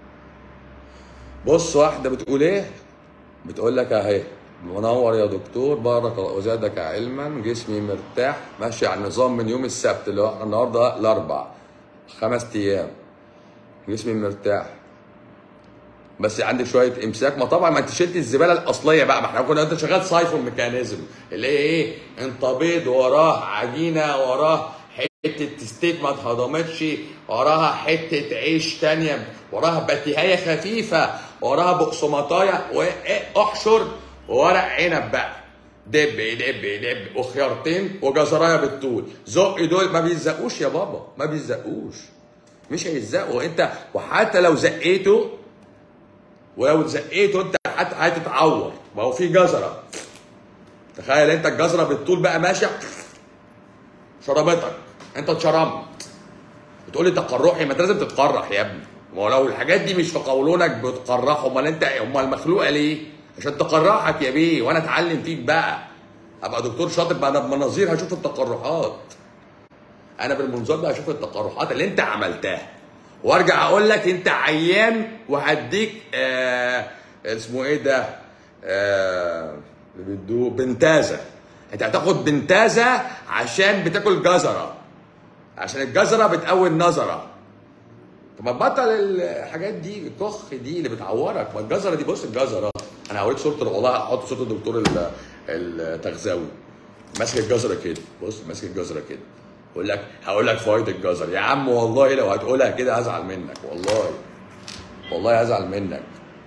بص واحدة بتقول ايه بتقول لك اهي منور يا دكتور بارك الله وزادك علما جسمي مرتاح ماشي على النظام من يوم السبت اللي هو احنا النهارده الاربع خمس ايام جسمي مرتاح بس عندك شويه امساك ما طبعا ما انت شلت الزباله الاصليه بقى ما احنا كنا انت شغال سايفون ميكانيزم اللي هي ايه انت بيض وراه عجينه وراه حته ستيك ما اتهضمتش وراها حته عيش تانية وراها بتيهايه خفيفه وراها بقسماطايه واحشر وورق عنب بقى دب دب دب وخيارتين وجزرايه بالطول زق دول ما بيزقوش يا بابا ما بيزقوش مش هيزقوا انت وحتى لو زقيته ولو زقيته انت حتى هتتعور ما هو في جزره تخيل انت الجزره بالطول بقى ماشيه شربتك انت اتشرمت بتقول لي تقرحي ما انت لازم تتقرح يا ابني ما هو لو الحاجات دي مش في قولونك بتقرح امال انت امال مخلوقه ليه؟ عشان تقرحك يا بيه وانا اتعلم فيك بقى ابقى دكتور شاطر بقى انا بمناظير هشوف التقرحات انا بالمنظار ده هشوف التقرحات اللي انت عملتها وارجع اقول لك انت عيان وهديك آه اسمه ايه ده آه اللي بيدوه بنتازه انت هتاخد بنتازه عشان بتاكل جزره عشان الجزره بتقوي النظره طب ما تبطل الحاجات دي الكخ دي اللي بتعورك ما الجزره دي بص الجزره انا هوريك صوره والله هحط صوره الدكتور ال- التغذوي ماسك الجزره كده بص ماسك الجزره كده يقول لك هقول لك فوائد الجزر يا عم والله لو هتقولها كده هزعل منك والله والله هزعل منك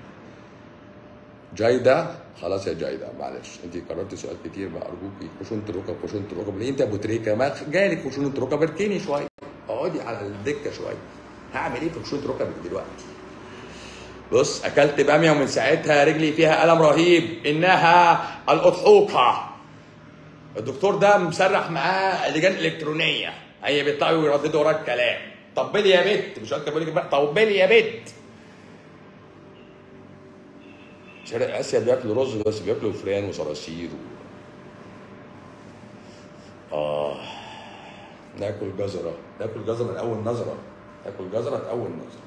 جايده خلاص يا جايده معلش انت قررتي سؤال كتير بقى ارجوكي خشونه الركب خشونه الركب ليه انت ابو تريكه ما جالك خشونه ركب اركني شويه اقعدي على الدكه شويه هعمل ايه في خشونه ركبك دلوقتي بص اكلت باميه ومن ساعتها رجلي فيها الم رهيب انها الاضحوكه الدكتور ده مسرح معاه لجان الكترونيه هي بيطلعوا يرددوا ورا الكلام طبلي يا بت مش قلت بقول لك بقى طبلي يا بت شرق اسيا بياكلوا رز بس بياكلوا فران وصراصير و... اه ناكل جزره ناكل جزره من اول نظره ناكل جزره من اول نظره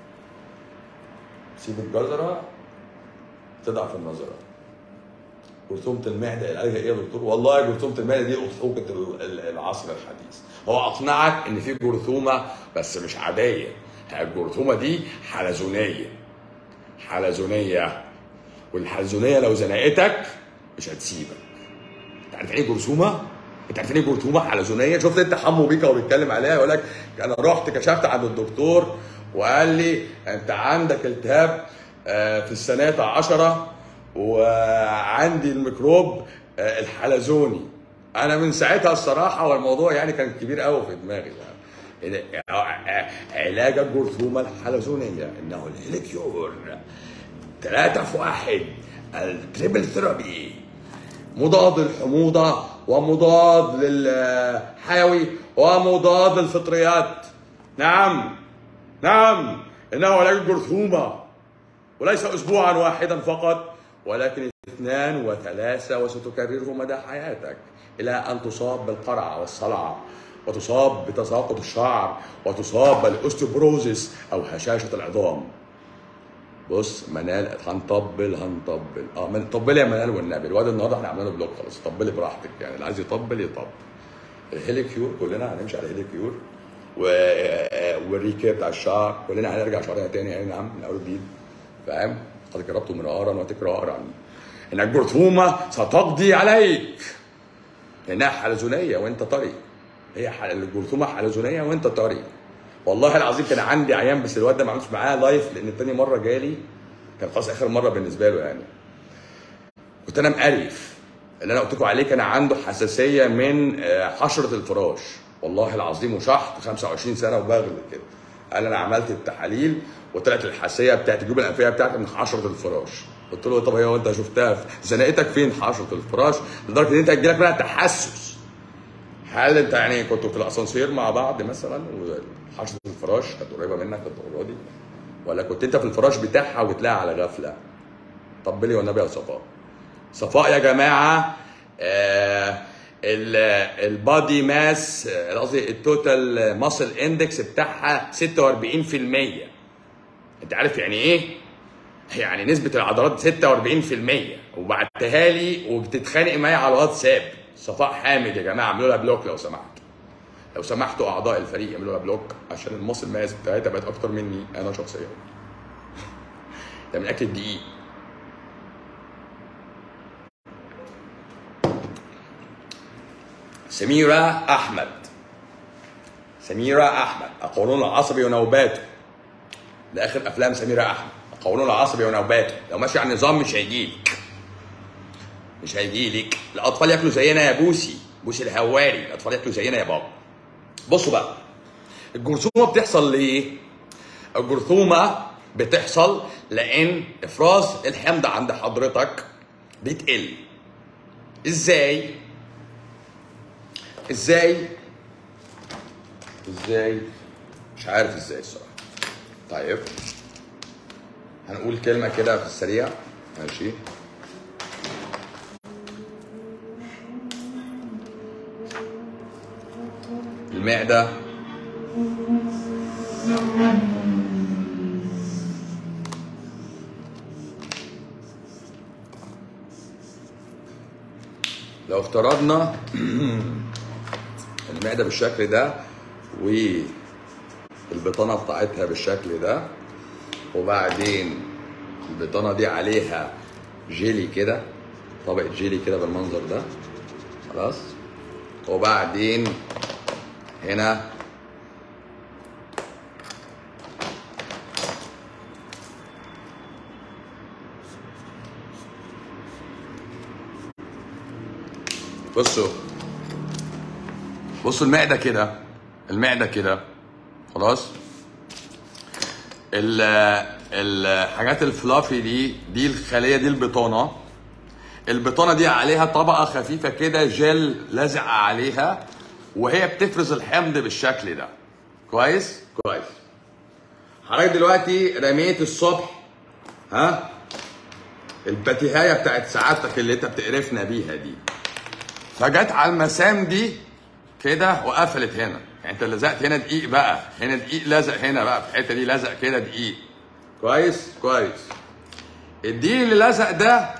سيب الجزره تضعف النظره جرثومة المعدة علاجها ايه يا دكتور؟ والله جرثومة المعدة دي أضحوكة ال- ال- العصر الحديث. هو أقنعك إن في جرثومة بس مش عادية. الجرثومة دي حلزونية. حلزونية. والحلزونية لو زنقتك مش هتسيبك. أنت عارف يعني ايه جرثومة؟ أنت عارف يعني ايه جرثومة حلزونية؟ شفت أنت حمو بيكا وهو بيتكلم عليها يقول لك أنا رحت كشفت عند الدكتور وقال لي أنت عندك التهاب آه، في السنة عشرة وعندي الميكروب آه، الحلزوني انا من ساعتها الصراحه والموضوع يعني كان كبير قوي في دماغي يعني علاج الجرثومه الحلزونيه انه الهيليكيور ثلاثة في واحد التريبل ثيرابي مضاد للحموضة ومضاد للحيوي ومضاد للفطريات نعم نعم إنه علاج الجرثومة وليس أسبوعا واحدا فقط ولكن اثنان وثلاثة وستكرره مدى حياتك إلى أن تصاب بالقرع والصلع وتصاب بتساقط الشعر وتصاب بالاوستيوبروزيس أو هشاشة العظام بص منال هنطبل هنطبل اه من طبل يا منال والنبي الواد النهارده احنا عاملين له بلوك خلاص طبلي براحتك يعني اللي عايز يطبل يطبل الهيليكيور كلنا هنمشي على الهيليكيور و... والريكير بتاع الشعر كلنا هنرجع شعرنا تاني اي نعم من اول وجديد فاهم؟ قد جربت مرارا وتكرارا ان الجرثومه ستقضي عليك لانها حلزونيه وانت طري هي حل... الجرثومه حلزونيه وانت طري والله العظيم كان عندي عيان بس الواد ده ما عملتش معاه لايف لان تاني مره جالي كان خلاص اخر مره بالنسبه له يعني كنت انا مقرف اللي انا قلت لكم عليه كان عنده حساسيه من آه، حشره الفراش والله العظيم وشحط 25 سنه وبغل كده قال انا عملت التحاليل وطلعت الحساسيه بتاعت الجيوب الانفيه بتاعتي من حشره الفراش قلت له طب هو انت شفتها في زنقتك فين حشره الفراش لدرجه ان انت هتجيلك منها تحسس هل انت يعني كنتوا في الاسانسير مع بعض مثلا وحشره الفراش كانت قريبه منك الدرجه دي ولا كنت انت في الفراش بتاعها وتلاقيها على غفله طب لي والنبي يا صفاء صفاء يا جماعه آه ال- البادي ماس آه، قصدي التوتال ماسل اندكس بتاعها 46% انت عارف يعني ايه؟ يعني نسبة العضلات 46% وبعتها لي وبتتخانق معايا على الواتساب صفاء حامد يا جماعة اعملوا لها بلوك لو سمحت لو سمحتوا اعضاء الفريق اعملوا لها بلوك عشان المصل ماس بتاعتها بقت اكتر مني انا شخصيا ده من اكل الدقيق سميرة أحمد سميرة أحمد القولون العصبي ونوباته ده آخر أفلام سميرة أحمد القولون العصبي ونوباته لو ماشي على النظام مش هيجيلك مش هيجيلك الأطفال ياكلوا زينا يا بوسي بوسي الهواري الأطفال ياكلوا زينا يا بابا بصوا بقى الجرثومة بتحصل ليه؟ الجرثومة بتحصل لأن إفراز الحمض عند حضرتك بيتقل ازاي؟ ازاي ازاي مش عارف ازاي الصراحه طيب هنقول كلمه كده في السريع ماشي المعده لو افترضنا المعده بالشكل ده والبطانه بتاعتها بالشكل ده وبعدين البطانه دي عليها جيلي كده طبقه جيلي كده بالمنظر ده خلاص وبعدين هنا بصوا بصوا المعده كده المعده كده خلاص ال الحاجات الفلافي دي دي الخليه دي البطانه البطانه دي عليها طبقه خفيفه كده جل لازق عليها وهي بتفرز الحمض بالشكل ده كويس كويس حضرتك دلوقتي رميت الصبح ها البتيهايه بتاعت سعادتك اللي انت بتقرفنا بيها دي فجت على المسام دي كده وقفلت هنا يعني انت لزقت هنا دقيق بقى هنا دقيق لزق هنا بقى في الحته دي لزق كده دقيق كويس كويس الدقيق اللي لزق ده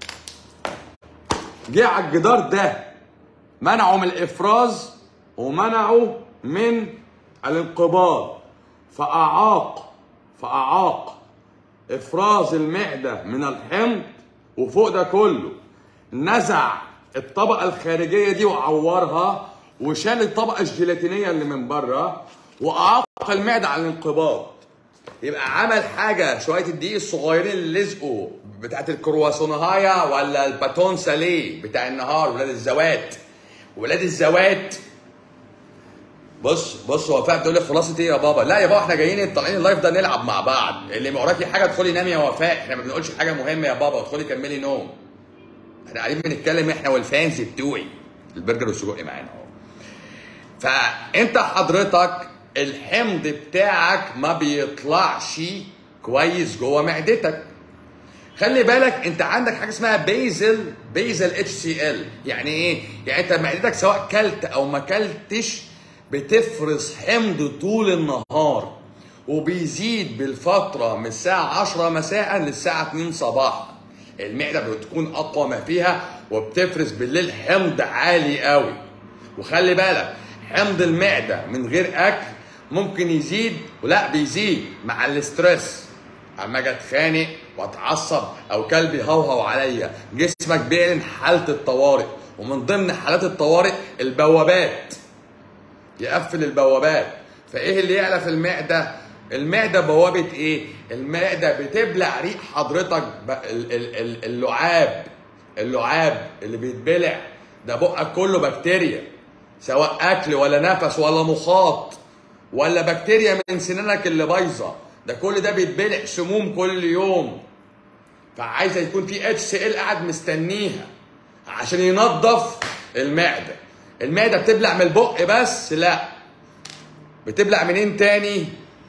جه على الجدار ده منعه من الافراز ومنعه من الانقباض فاعاق فاعاق افراز المعده من الحمض وفوق ده كله نزع الطبقه الخارجيه دي وعورها وشال الطبقه الجيلاتينيه اللي من بره واعاق المعده عن الانقباض يبقى عمل حاجه شويه الدقيق الصغيرين اللي لزقوا بتاعت الكرواسونهايا ولا الباتون ساليه بتاع النهار ولاد الزوات ولاد الزوات بص بص وفاء بتقول لي خلاصه ايه يا بابا لا يا بابا احنا جايين طالعين اللايف ده نلعب مع بعض اللي وراكي حاجه ادخلي نامي يا وفاء احنا ما بنقولش حاجه مهمه يا بابا ادخلي كملي نوم احنا قاعدين بنتكلم احنا والفانز بتوعي البرجر والسجق معانا اهو فانت حضرتك الحمض بتاعك ما بيطلعش كويس جوه معدتك خلي بالك انت عندك حاجه اسمها بيزل بيزل اتش سي ال يعني ايه يعني انت معدتك سواء كلت او ما كلتش بتفرز حمض طول النهار وبيزيد بالفتره من الساعه 10 مساء للساعه 2 صباحا المعده بتكون اقوى ما فيها وبتفرز بالليل حمض عالي قوي وخلي بالك حمض المعده من غير اكل ممكن يزيد ولا بيزيد مع الاسترس اما اجي اتخانق واتعصب او كلبي يهوهو عليا جسمك بيعلن حاله الطوارئ ومن ضمن حالات الطوارئ البوابات يقفل البوابات فايه اللي يعلى في المعده المعده بوابه ايه المعده بتبلع ريق حضرتك ب- ال- ال- ال- اللعاب اللعاب اللي بيتبلع ده بقك كله بكتيريا سواء اكل ولا نفس ولا مخاط ولا بكتيريا من سنانك اللي بايظه ده كل ده بيتبلع سموم كل يوم فعايزه يكون في اتش سي ال قاعد مستنيها عشان ينظف المعده المعده بتبلع من البق بس لا بتبلع منين تاني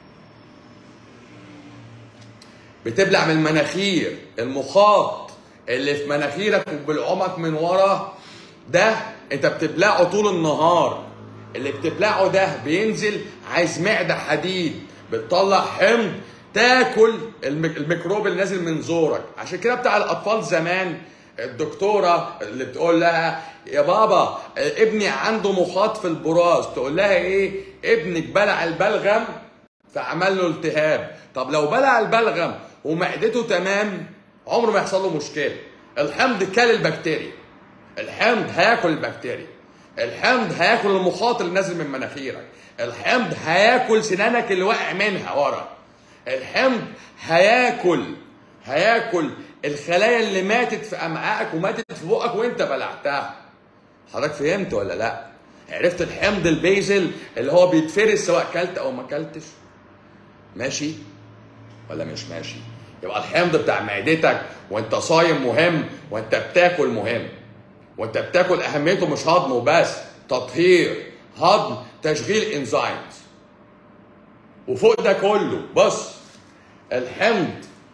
بتبلع من المناخير المخاط اللي في مناخيرك وبلعمك من ورا ده انت بتبلعه طول النهار اللي بتبلعه ده بينزل عايز معده حديد بتطلع حمض تاكل الميك- الميكروب اللي نازل من زورك عشان كده بتاع الاطفال زمان الدكتوره اللي بتقول لها يا بابا ابني عنده مخاط في البراز تقول لها ايه ابنك بلع البلغم فعمل له التهاب طب لو بلع البلغم ومعدته تمام عمره ما يحصل له مشكله الحمض كل البكتيريا الحمض هياكل البكتيريا الحمض هياكل المخاط اللي نازل من مناخيرك الحمض هياكل سنانك اللي واقع منها ورا الحمض هياكل هياكل الخلايا اللي ماتت في امعائك وماتت في بقك وانت بلعتها حضرتك فهمت ولا لا عرفت الحمض البيزل اللي هو بيتفرز سواء كلت او ما كلتش ماشي ولا مش ماشي يبقى الحمض بتاع معدتك وانت صايم مهم وانت بتاكل مهم وانت بتاكل اهميته مش هضم وبس تطهير هضم تشغيل انزيمز وفوق ده كله بص الحمض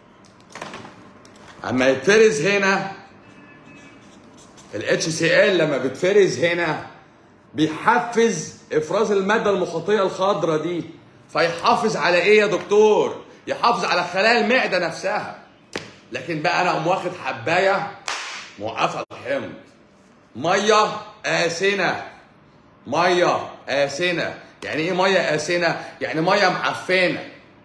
اما يتفرز هنا الاتش سي ال لما بيتفرز هنا بيحفز افراز الماده المخاطيه الخضراء دي فيحافظ على ايه يا دكتور يحافظ على خلايا المعده نفسها لكن بقى انا اقوم واخد حبايه موقفه الحمض ميه آسنة ميه آسنة يعني ايه ميه آسنة يعني ميه معفنه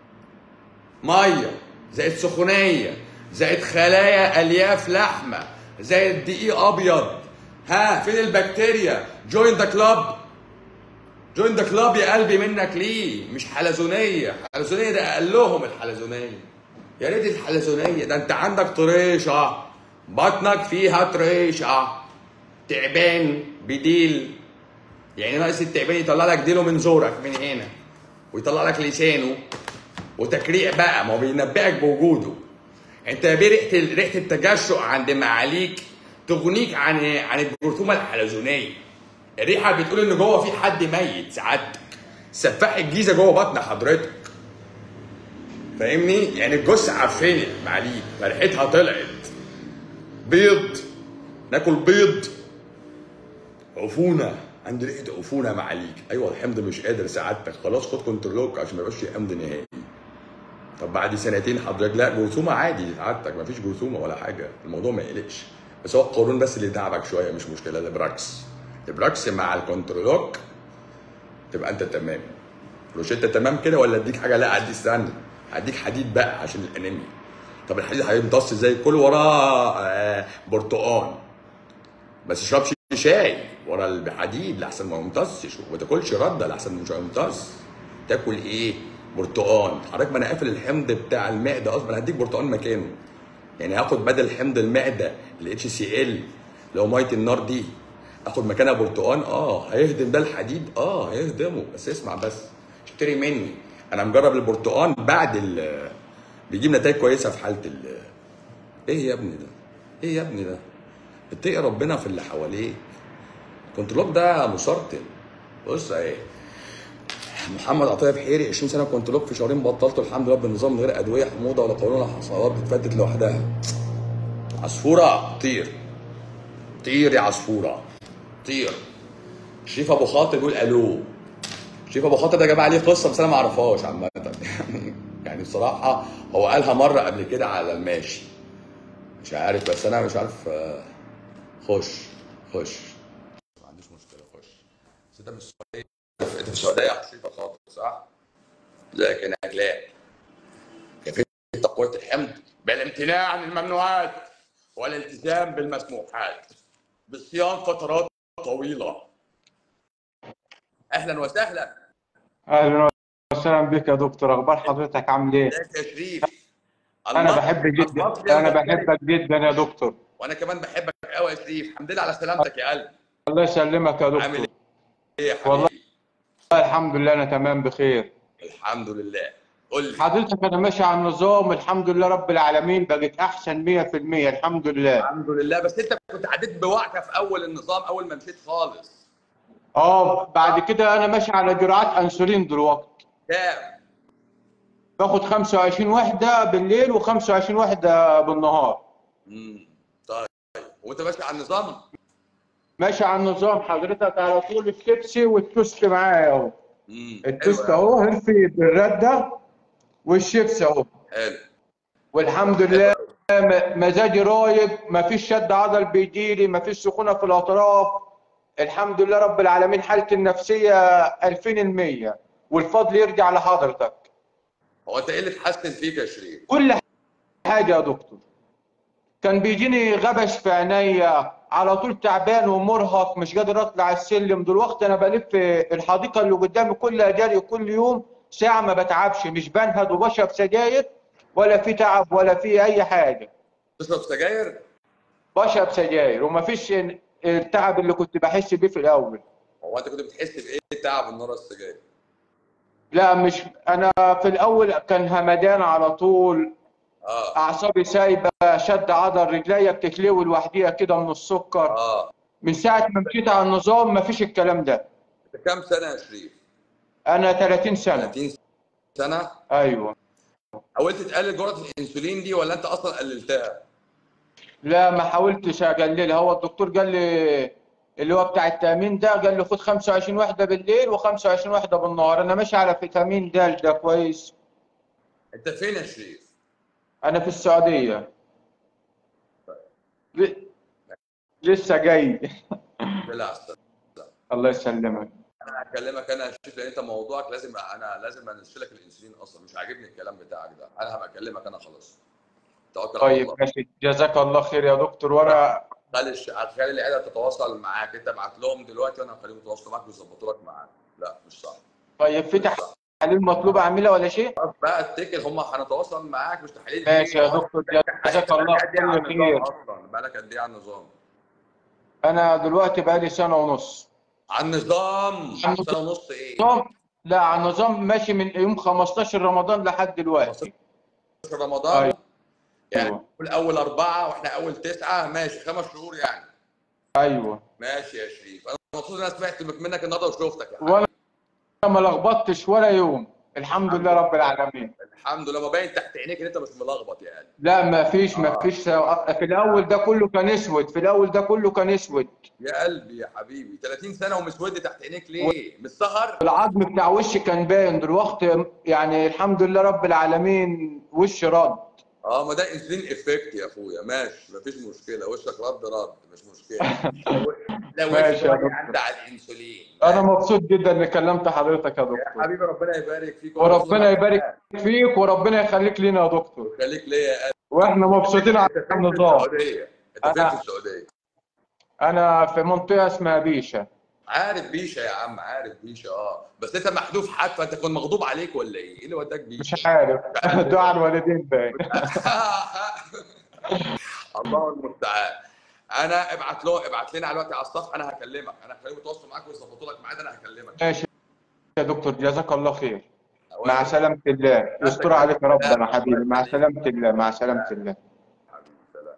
ميه زائد سخونيه زائد خلايا الياف لحمه زائد دقيق ابيض ها فين البكتيريا جوين ذا كلاب جوين ذا كلاب يا قلبي منك ليه مش حلزونيه حلزونيه ده اقلهم الحلزونيه يا ريت الحلزونيه ده انت عندك طريشه بطنك فيها طريشه تعبان بديل يعني ناقص التعبان يطلع لك ديله من زورك من هنا ويطلع لك لسانه وتكريع بقى ما هو بينبئك بوجوده انت بيه ريحه ريحه التجشؤ عند معاليك تغنيك عن عن الجرثومه الحلزونيه الريحه بتقول ان جوه في حد ميت سعادتك سفاح الجيزه جوه بطن حضرتك فاهمني يعني الجثه عفنت معاليك فريحتها طلعت بيض ناكل بيض عفونه عندي ريحه عفونه معاليك ايوه الحمض مش قادر سعادتك خلاص خد كنترولوك عشان ما يبقاش في حمض نهائي طب بعد سنتين حضرتك لا جرثومه عادي سعادتك ما فيش جرثومه ولا حاجه الموضوع ما يقلقش بس هو القولون بس اللي تعبك شويه مش مشكله البراكس البراكس مع الكنترولوك تبقى انت تمام روشته تمام كده ولا اديك حاجه لا ادي استنى هديك حديد بقى عشان الانيميا طب الحديد هيمتص ازاي كل وراه آه، برتقان بس اشربش شاي ورا الحديد لحسن ما يمتصش وما تاكلش رده لحسن مش هيمتص تاكل ايه برتقان حضرتك ما انا قافل الحمض بتاع المعده اصلا انا هديك برتقان مكانه يعني هاخد بدل حمض المعده الاتش سي ال لو ميه النار دي اخد مكانها برتقان اه هيهدم ده الحديد اه هيهدمه بس اسمع بس اشتري مني انا مجرب البرتقان بعد ال بيجيب نتائج كويسه في حاله ال ايه يا ابني ده ايه يا ابني ده اتقي ربنا في اللي حواليك كنترولوك ده مسرطن بص اهي محمد عطيه بحيري 20 سنه كنترولوك في شهرين بطلته الحمد لله بالنظام من غير ادويه حموضه ولا قولون ولا حصوات بتفتت لوحدها عصفوره طير طير يا عصفوره طير شريف ابو خاطر بيقول الو شريف ابو خاطر ده يا جماعه ليه قصه بس انا ما اعرفهاش عامه يعني يعني بصراحه هو قالها مره قبل كده على الماشي مش عارف بس انا مش عارف آه، خش خش ما عنديش مشكله خش بس انت من السعوديه انت في السعوديه يا شريف ابو خاطر صح؟ ازيك يا نجلاء كيفيه تقويه الحمض بالامتناع عن الممنوعات والالتزام بالمسموحات بصيام فترات طويله اهلا وسهلا اهلا وسهلا بك يا دكتور اخبار حضرتك عامل ايه ازيك يا شريف انا الله بحبك جدا المصري انا والمغربي. بحبك جدا يا دكتور وانا كمان بحبك قوي يا شريف الحمد لله على سلامتك يا قلبي الله يسلمك يا عامل دكتور ايه يا والله حبيبي الحمد لله انا تمام بخير الحمد لله قول لي حضرتك انا ماشي على النظام الحمد لله رب العالمين بقيت احسن 100% الحمد لله الحمد لله بس انت كنت عديت بوعكه في اول النظام اول ما مشيت خالص اه بعد كده انا ماشي على جرعات انسولين دلوقتي كام باخد 25 وحده بالليل و25 وحده بالنهار امم طيب وانت ماشي على النظام ماشي على النظام حضرتك على طول الشيبسي والتوست معايا اهو امم التوست اهو هيلثي بالرده والشيبسي اهو حلو والحمد لله م- مزاجي رايق مفيش شد عضل بيجيلي مفيش سخونه في الاطراف الحمد لله رب العالمين حالتي النفسيه 2000% والفضل يرجع لحضرتك هو انت ايه اللي اتحسن فيك يا شريف كل حاجه يا دكتور كان بيجيني غبش في عينيا على طول تعبان ومرهق مش قادر اطلع السلم دلوقتي انا بلف الحديقه اللي قدامي كلها جري كل يوم ساعه ما بتعبش مش بنهد وبشرب سجاير ولا في تعب ولا في اي حاجه تشرب سجاير بشرب سجاير ومفيش التعب اللي كنت بحس بيه في الاول هو انت كنت بتحس بايه تعب النار السجاير لا مش انا في الاول كان همدان على طول اه اعصابي سايبه شد عضل رجليا بتتلوي لوحديها كده من السكر اه من ساعه ما مشيت على النظام مفيش الكلام ده انت كام سنه يا شريف انا 30 سنه 30 سنه ايوه حاولت تقلل جرعه الانسولين دي ولا انت اصلا قللتها لا ما حاولتش اقللها هو الدكتور قال لي اللي هو بتاع التامين ده قال لي خد 25 وحده بالليل و25 وحده بالنهار انا ماشي على فيتامين د ده كويس انت فين يا شريف انا في السعوديه ل- لسه جاي بالعكس الله يسلمك انا هكلمك انا يا شريف لان انت موضوعك لازم انا لازم انشلك الانسولين اصلا مش عاجبني الكلام بتاعك ده انا هبقى اكلمك انا خلاص توكل على طيب الله ماشي جزاك الله خير يا دكتور وانا خلي الش- خلي العيله تتواصل معاك انت ابعت لهم دلوقتي وانا هخليهم يتواصلوا معاك ويظبطوا لك ميعاد لا مش صح طيب في مش صح تحاليل مطلوبه اعملها ولا شيء خلاص بقى اتكل هم هنتواصل معاك مش تحليل ماشي يا إيه؟ دكتور انت جزاك الله بقالك قد ايه على كل النظام خير اصلا بقالك قد ايه على النظام انا دلوقتي بقالي سنه ونص على النظام على سنه ونص ايه النظام لا على النظام ماشي من يوم 15 رمضان لحد دلوقتي في رمضان ايوه يعني قول اول اربعه واحنا اول تسعه ماشي خمس شهور يعني ايوه ماشي يا شريف انا مبسوط ان انا سمعت منك النهارده وشفتك يا حبيبي وانا ما لخبطتش ولا يوم الحمد لله رب العالمين الحمد لله ما باين تحت عينيك ان انت مش ملخبط يعني لا ما فيش ما اه فيش في الاول ده كله كان اسود في الاول ده كله كان اسود يا قلبي يا حبيبي 30 سنه ومسود تحت عينيك ليه؟ من السهر؟ والعظم بتاع وشي كان باين دلوقتي يعني الحمد لله رب العالمين وشي رد اه ما ده انسولين افكت يا اخويا ماشي مفيش مشكله وشك رد رد مش مشكله لا وش ماشي يا شويه دكتور انت على الانسولين انا ماشي مبسوط جدا اني كلمت حضرتك يا يا دكتور حبيبي ربنا يبارك فيك وانا مبسوط وربنا انك يبارك فيك وربنا يخليك لينا يا دكتور خليك ليا يا قلبي واحنا مبسوطين على انت فين في النظام السعوديه؟ انت فين في انا السعوديه؟ انا في منطقه اسمها بيشه عارف بيشه يا عم عارف بيشه اه بس انت محذوف حتى انت كنت مغضوب عليك ولا ايه؟ ايه اللي وداك بيشه؟ مش عارف مش عارف دعاء ليه الوالدين باين الله المستعان انا ابعت له ابعت لنا دلوقتي على الصفحه انا هكلمك انا هخليهم يتواصلوا معاك ويظبطوا لك ميعاد انا هكلمك ماشي يا دكتور جزاك الله خير مع اوامر سلامة الله نفسك يستر يا عليك سلام ربنا الله حبيبي مع يخليك سلامة الله مع سلامة الله حبيبي سلام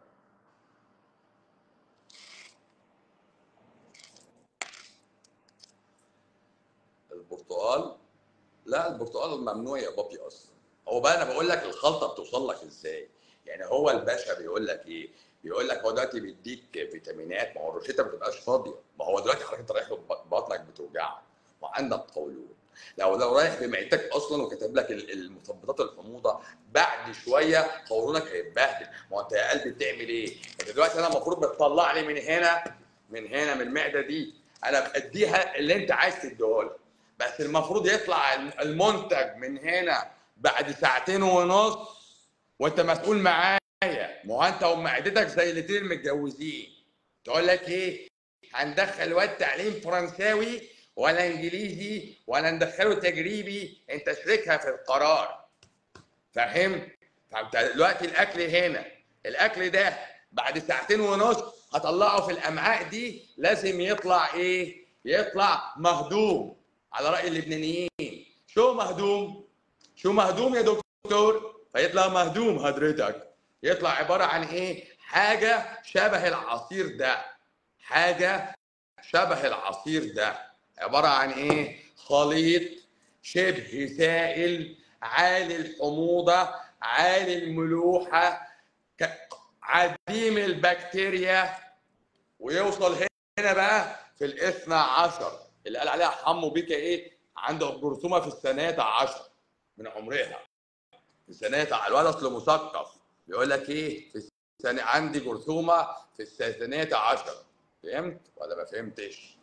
البرتقال لا البرتقال ممنوع يا بابي اصلا هو بقى انا بقول لك الخلطه بتوصل لك ازاي يعني هو الباشا بيقول لك ايه بيقول لك هو دلوقتي بيديك فيتامينات ما هو الروشته ما بتبقاش فاضيه ما هو دلوقتي حضرتك انت رايح له بطنك بتوجعك وعندك قولون لو لو رايح بمعدتك اصلا وكاتب لك ال- المثبطات الحموضه بعد شويه قولونك هيتبهدل ما هو انت يا قلبي بتعمل ايه؟ انت دلوقتي انا المفروض بتطلع لي من هنا من هنا من المعده دي انا بديها اللي انت عايز تديهولها بس المفروض يطلع المنتج من هنا بعد ساعتين ونص وانت مسؤول معايا ما هو انت ومعدتك زي الاتنين المتجوزين تقول لك ايه هندخل واد تعليم فرنساوي ولا انجليزي ولا ندخله تجريبي انت شريكها في القرار فاهم فانت دلوقتي الاكل هنا الاكل ده بعد ساعتين ونص هطلعه في الامعاء دي لازم يطلع ايه يطلع مهضوم على راي اللبنانيين شو مهضوم شو مهضوم يا دكتور فيطلع مهضوم حضرتك يطلع عباره عن ايه حاجه شبه العصير ده حاجه شبه العصير ده عباره عن ايه خليط شبه سائل عالي الحموضه عالي الملوحه ك- عديم البكتيريا ويوصل هنا بقى في الاثنى عشر اللي قال عليها حمو بيكا ايه عنده جرثومه في السنه عشر من عمرها في السنه الولد اصله مثقف بيقول لك ايه في السنه عندي جرثومه في السنه عشر فهمت ولا ما فهمتش؟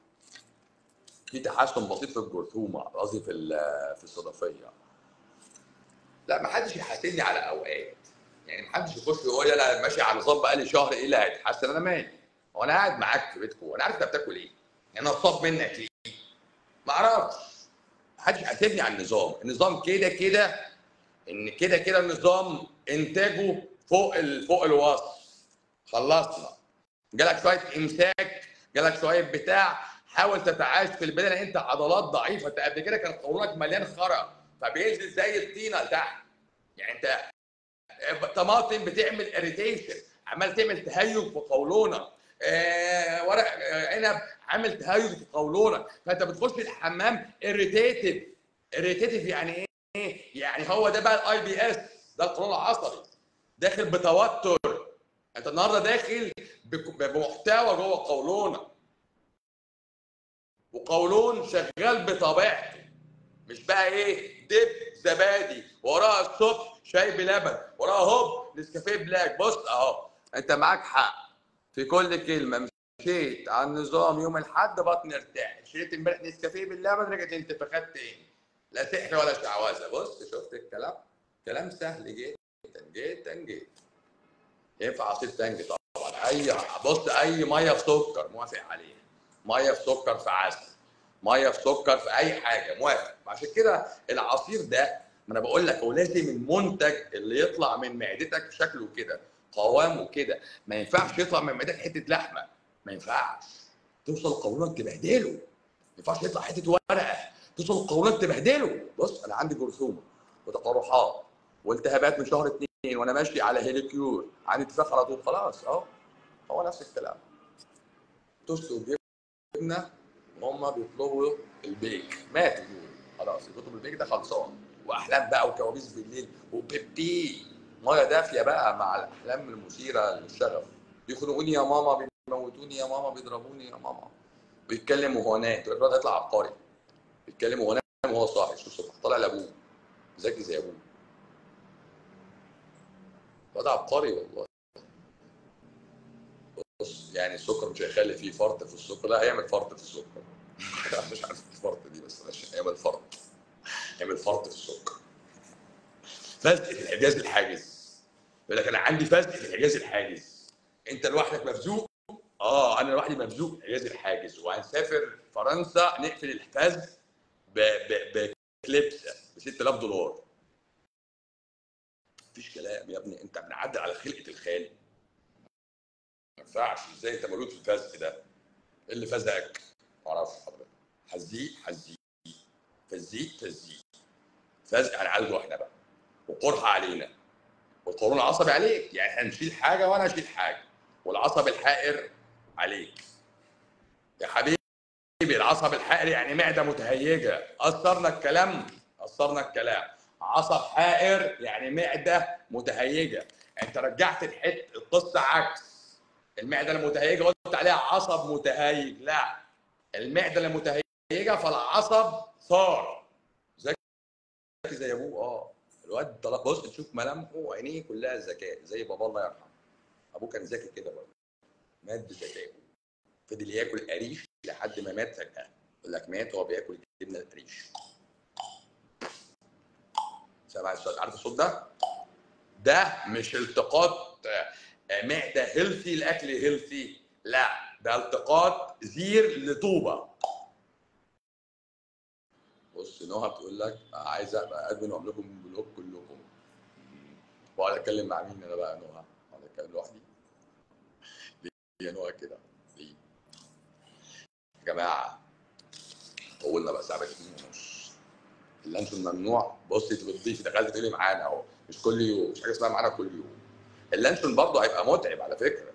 في تحسن بسيط في الجرثومه قصدي في ال- في الصدفيه لا ما حدش يحاسبني على اوقات يعني ما حدش يخش يقول لي انا ماشي على نظام بقالي شهر ايه اللي هيتحسن انا مالي هو انا قاعد معاك في بيتكم وانا عارف انت بتاكل ايه يعني انا اتصاب منك ليه ما اعرفش ما حدش يحاسبني على النظام النظام كده كده ان كده كده النظام انتاجه فوق ال... فوق الوصف خلصنا جالك شويه امساك جالك شويه بتاع حاول تتعايش في البدايه انت عضلات ضعيفه انت قبل كده كان قولونك مليان خرا فبينزل زي الطينه لتحت يعني انت طماطم بتعمل اريتيشن عمال تعمل تهيج في قولونك آه ورق آه عنب عامل تهيج في قولونك فانت بتخش الحمام اريتيتد اريتيتد يعني ايه؟ يعني هو ده بقى الاي بي اس ده القولون العصبي داخل بتوتر انت النهارده داخل بك- بمحتوى جوه قولونك وقولون شغال بطبيعته مش بقى ايه دب زبادي وراها الصبح شاي بلبن وراها هوب نسكافيه بلاك بص اهو انت معاك حق في كل كلمه مشيت على النظام يوم الاحد بطني ارتاح شريت امبارح نسكافيه باللبن رجعت انتفاخات تاني لا سحر ولا شعوذه بص شفت الكلام كلام سهل جدا جدا جدا ينفع عصير تانج طبعا اي بص اي ميه في سكر موافق عليها ميه في سكر في عسل ميه في سكر في اي حاجه موافق عشان كده العصير ده ما انا بقول لك هو لازم المنتج اللي يطلع من معدتك شكله كده قوامه كده ما ينفعش يطلع من معدتك حته لحمه ما ينفعش توصل قولونك تبهدله ما ينفعش يطلع حته ورقه توصل قولونك تبهدله بص انا عندي جرثومه وتقرحات والتهابات من شهر اتنين وانا ماشي على هيليكيور عندي انتفاخ على طول خلاص اهو هو نفس الكلام توست وجبنه وهم بيطلبوا البيك ماتوا دول خلاص يطلبوا البيك ده خلصان واحلام بقى وكوابيس بالليل وبيبي ميه دافيه بقى مع الاحلام المثيره للشغف يخنقوني يا ماما بيموتوني يا ماما بيضربوني يا ماما بيتكلم وهو نايم تقول لك الواد هيطلع عبقري بيتكلم وهو نايم وهو صاحي شوف الصبح طالع لابوه ذكي زي ابوه الواد عبقري والله بص يعني السكر مش هيخلي فيه فرط في السكر لا هيعمل فرط في السكر مش عارف الفرط دي بس ماشي هيعمل فرط هيعمل فرط في السكر فزق في الحجاز الحاجز يقول لك انا عندي فزق في الحجاز الحاجز انت لوحدك مفزوق اه انا لوحدي مفزوق في الحجاز الحاجز وهنسافر فرنسا نقفل الفز ب ب بكليبسه ب 6000 دولار مفيش كلام يا ابني انت بنعدل على خلقه الخالق ما ينفعش ازاي انت مولود في الفزق ده ايه اللي فزقك؟ ما اعرفش حضرتك حزيق حزيق فزيق فزيق فزق هنعالجه احنا بقى وقرحه علينا والقولون العصبي عليك يعني هنشيل حاجه وانا اشيل حاجه والعصب الحائر عليك يا حبيبي العصب الحائر يعني معده متهيجه اثرنا الكلام اثرنا الكلام عصب حائر يعني معده متهيجه انت رجعت الحت القصه عكس المعده المتهيجه قلت عليها عصب متهيج لا المعده المتهيجه فالعصب صار ذكي زي ابوه اه الواد طلع بص تشوف ملامحه وعينيه كلها ذكاء زي بابا الله يرحمه ابوه كان ذكي كده برضه مات بذكائه فضل ياكل قريش لحد ما مات فجاه يقول لك مات وهو بياكل جبنه القريش سامع الصوت عارف الصوت ده؟ ده مش التقاط آه، معده هيلثي الاكل هيلثي لا ده التقاط زير لطوبه بص نهى بتقول لك عايز ابقى ادمن واعمل لكم بلوك كلكم واقعد اتكلم مع مين انا بقى نهى؟ اقعد اتكلم لوحدي ليه يا نهى كده؟ ليه؟ يا جماعه طولنا بقى ساعه اتنين ونص اللانشون ممنوع بص انت بتضيفي دخلت تقولي معانا اهو مش كل يوم مش حاجه اسمها معانا كل يوم اللانشون برضه هيبقى متعب على فكره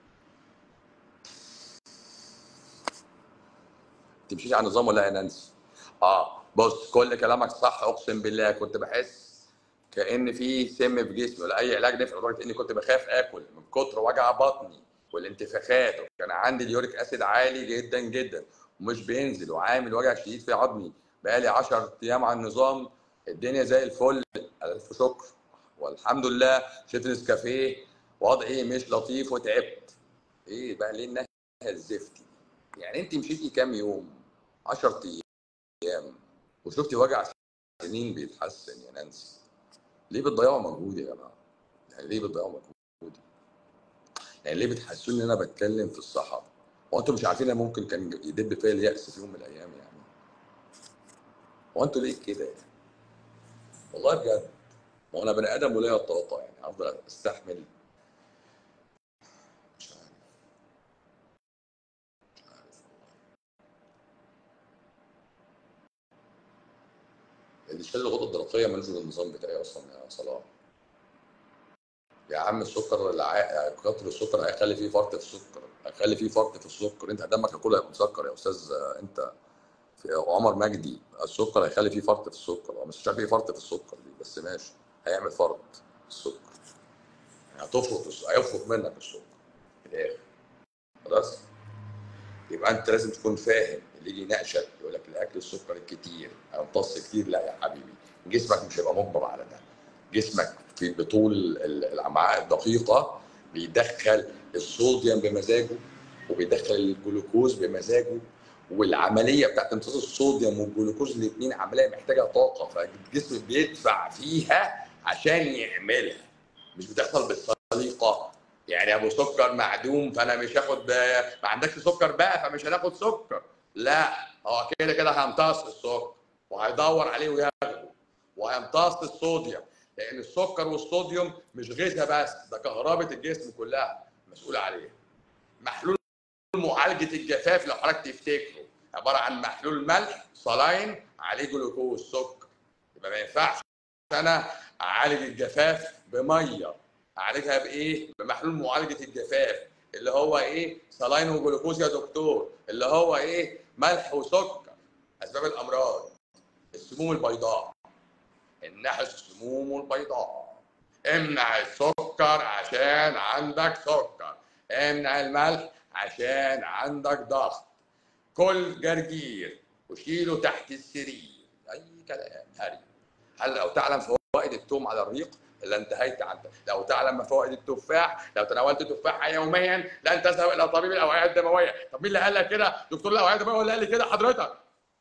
تمشيش على النظام ولا يا نانسي اه بص كل كلامك صح اقسم بالله كنت بحس كان في سم في جسمي ولا اي علاج نفع لدرجه اني كنت بخاف اكل من كتر وجع بطني والانتفاخات وكان عندي اليوريك اسيد عالي جدا جدا ومش بينزل وعامل وجع شديد في عظمي بقالي 10 ايام على النظام الدنيا زي الفل الف شكر والحمد لله شفت نسكافيه وضعي مش لطيف وتعبت ايه بقى ليه النهي الزفتي يعني انت مشيتي كام يوم 10 ايام وشفتي وجع سنين بيتحسن يا نانسي ليه بتضيعوا مجهود يا جماعه يعني ليه بتضيعوا مجهود يعني ليه بتحسوني ان انا بتكلم في الصحه هو انتوا مش عارفين انا ممكن كان يدب فيا اليأس في يوم من الايام يعني هو انتوا ليه كده يعني والله بجد ما هو انا بني ادم وليا طاقه يعني افضل استحمل مش عارف مش عارف والله اللي شال الغدة الدرقية ملوش في النظام بتاعي أصلا يا صلاح يا عم السكر الع... كتر السكر هيخلي فيه فرط في السكر هيخلي فيه فرط في السكر انت دمك كله هيبقى مسكر يا استاذ انت في عمر مجدي السكر هيخلي فيه فرط في السكر هو مش عارف ايه فرط في السكر دي بس ماشي هيعمل فرط في السكر يعني هتفرط الس- هيفرط منك السكر في الاخر خلاص يبقى انت لازم تكون فاهم اللي يجي يناقشك يقول لك الاكل السكر الكتير هيمتص كتير لا يا حبيبي جسمك مش هيبقى مجبر على ده جسمك في بطول ال- الامعاء الدقيقه بيدخل الصوديوم بمزاجه وبيدخل الجلوكوز بمزاجه والعمليه بتاعت امتصاص الصوديوم والجلوكوز الاثنين عمليه محتاجه طاقه فالجسم بيدفع فيها عشان يعملها مش بتحصل بالسليقه يعني ابو سكر معدوم فانا مش هاخد ما عندكش سكر بقى فمش هناخد سكر لا هو كده كده هيمتص السكر وهيدور عليه وياخده وهيمتص الصوديوم لان السكر والصوديوم مش غذاء بس ده كهرباء الجسم كلها مسؤول عليها محلول معالجه الجفاف لو حضرتك تفتكره عباره عن محلول ملح صلاين عليه جلوكوز سكر يبقى ما ينفعش انا اعالج الجفاف بميه اعالجها بايه؟ بمحلول معالجه الجفاف اللي هو ايه؟ صلاين وجلوكوز يا دكتور اللي هو ايه؟ ملح وسكر اسباب الامراض السموم البيضاء امنع السموم البيضاء امنع السكر عشان عندك سكر امنع الملح عشان عندك ضغط كل جرجير وشيله تحت السرير اي كلام هري هل لو تعلم فوائد التوم على الريق الا انتهيت عن لو تعلم فوائد التفاح لو تناولت تفاحه يوميا لن تذهب الى طبيب الاوعيه الدمويه طب مين اللي قال لك كده دكتور الاوعيه الدمويه ولا قال لي كده حضرتك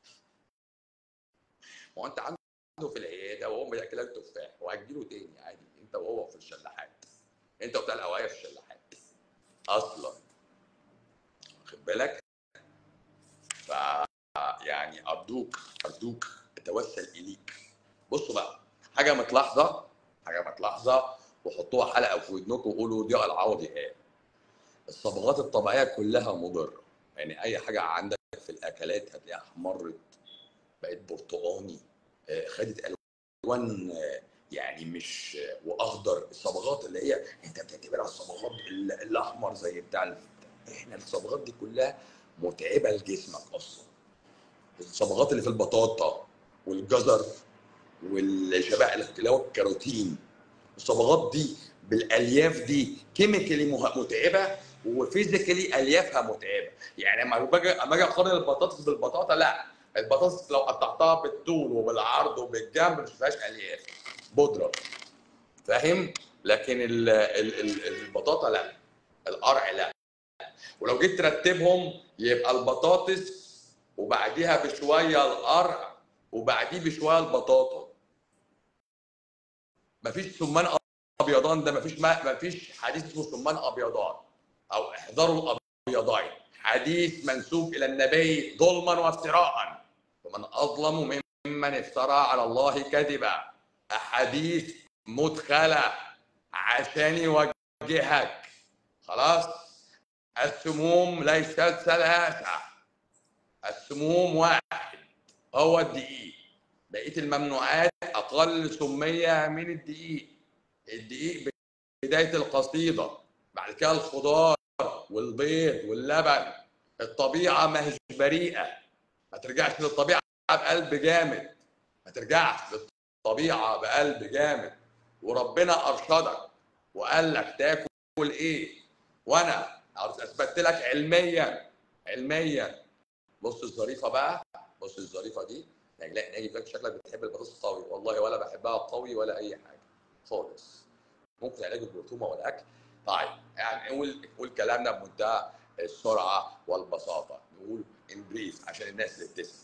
ما هو انت عنده في العياده وهو بياكل لك تفاح وهتجيله تاني عادي انت وهو في الشلاحات انت وبتاع الاوعيه في الشلاحات اصلا واخد بالك ف يعني ارجوك ارجوك اتوسل اليك بصوا بقى حاجه متلاحظه حاجه متلاحظه وحطوها حلقه في ودنكم وقولوا دي العوضي قال الصبغات الطبيعيه كلها مضره يعني اي حاجه عندك في الاكلات هتلاقيها احمرت بقت برتقاني آه، خدت الوان آه، يعني مش آه، واخضر الصبغات اللي هي انت بتعتبرها الصبغات ال- الاحمر زي بتاع ال- احنا الصبغات دي كلها متعبه لجسمك اصلا الصبغات اللي في البطاطا والجزر والشبع اللي هو الكاروتين الصبغات دي بالالياف دي كيميكالي مه- متعبه وفيزيكالي اليافها متعبه يعني لما باجي اما اجي اقارن البطاطس بالبطاطا لا البطاطس لو قطعتها بالطول وبالعرض وبالجنب مش فيهاش الياف بودره فاهم لكن ال ال ال البطاطا لا القرع لا ولو جيت ترتبهم يبقى البطاطس وبعديها بشويه القرع وبعديه بشويه البطاطا مفيش سمان ابيضان ده مفيش ما مفيش حديث اسمه سمان ابيضان او احذروا الابيضين حديث منسوب الى النبي ظلما وافتراء ومن اظلم ممن افترى على الله كذبا احاديث مدخله عشان يوجهك خلاص السموم ليست ثلاثه السموم واحد هو الدقيق بقيه الممنوعات اقل سميه من الدقيق الدقيق بدايه القصيده بعد كده الخضار والبيض واللبن الطبيعه ما هيش بريئه ما ترجعش للطبيعه بقلب جامد ما ترجعش للطبيعه بقلب جامد وربنا ارشدك وقال لك تاكل ايه وانا اثبتت لك علميا علميا بص الظريفه بقى بص الظريفه دي نجلاء ناجي فاكر شكلك بتحب البطاطس قوي والله ولا بحبها قوي ولا اي حاجه خالص ممكن علاج الجرثومه والاكل طيب يعني نقول نقول كلامنا بمنتهى السرعه والبساطه نقول ان بريف عشان الناس اللي بتسمع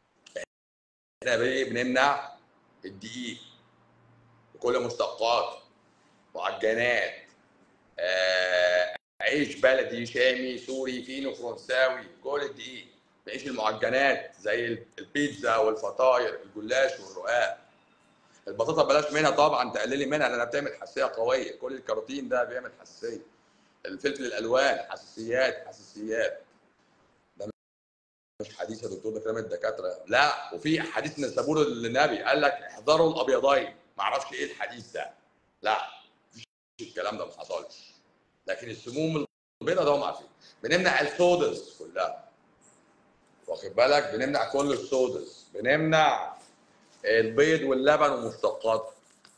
احنا بنمنع الدقيق بكل مشتقاته معجنات آه، عيش بلدي شامي سوري فينو فرنساوي كل الدقيق عيش المعجنات زي البيتزا والفطاير الجلاش والرقاق البطاطا بلاش منها طبعا تقللي منها لانها بتعمل حساسيه قويه كل الكاروتين ده بيعمل حساسيه الفلفل الالوان حساسيات حساسيات ده مش حديث يا دكتور ده كلام الدكاتره لا وفي حديث نسبوه للنبي قال لك احذروا الابيضين ما اعرفش ايه الحديث ده لا مفيش الكلام ده ما حصلش لكن السموم البيضاء ده هم عارفين بنمنع السودز كلها واخد بالك بنمنع كل السودز بنمنع البيض واللبن ومشتقاته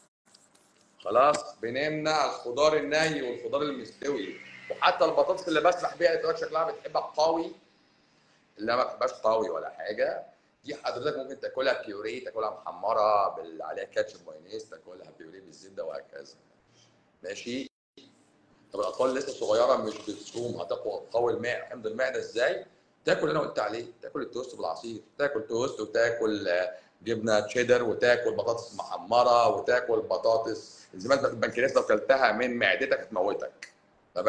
خلاص بنمنع الخضار الني والخضار المستوي وحتى البطاطس اللي بسرح بيها اللي شكلها بتحبها قوي اللي ما بتبقاش قوي ولا حاجه دي حضرتك ممكن تاكلها بيوري تاكلها محمره بال... عليها كاتشب مايونيز تاكلها بيوري بالزبده وهكذا ماشي طب الاطفال اللي لسه صغيره مش بتصوم هتقوى قوي الماء حمض المعده ازاي؟ تاكل اللي انا قلت عليه تاكل التوست بالعصير تاكل توست وتاكل جبنه تشيدر وتاكل بطاطس محمره وتاكل بطاطس انزيمات البنكرياس لو كلتها من معدتك هتموتك ما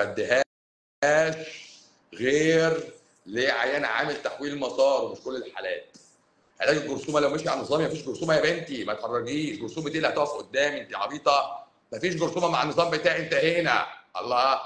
بديهاش غير لعيان عامل تحويل مسار ومش كل الحالات علاج الجرثومه لو مشي على النظام مفيش جرثومه يا بنتي ما تخرجيش جرثومه دي اللي هتقف قدامي انت عبيطه مفيش جرثومه مع النظام بتاعي انتهينا الله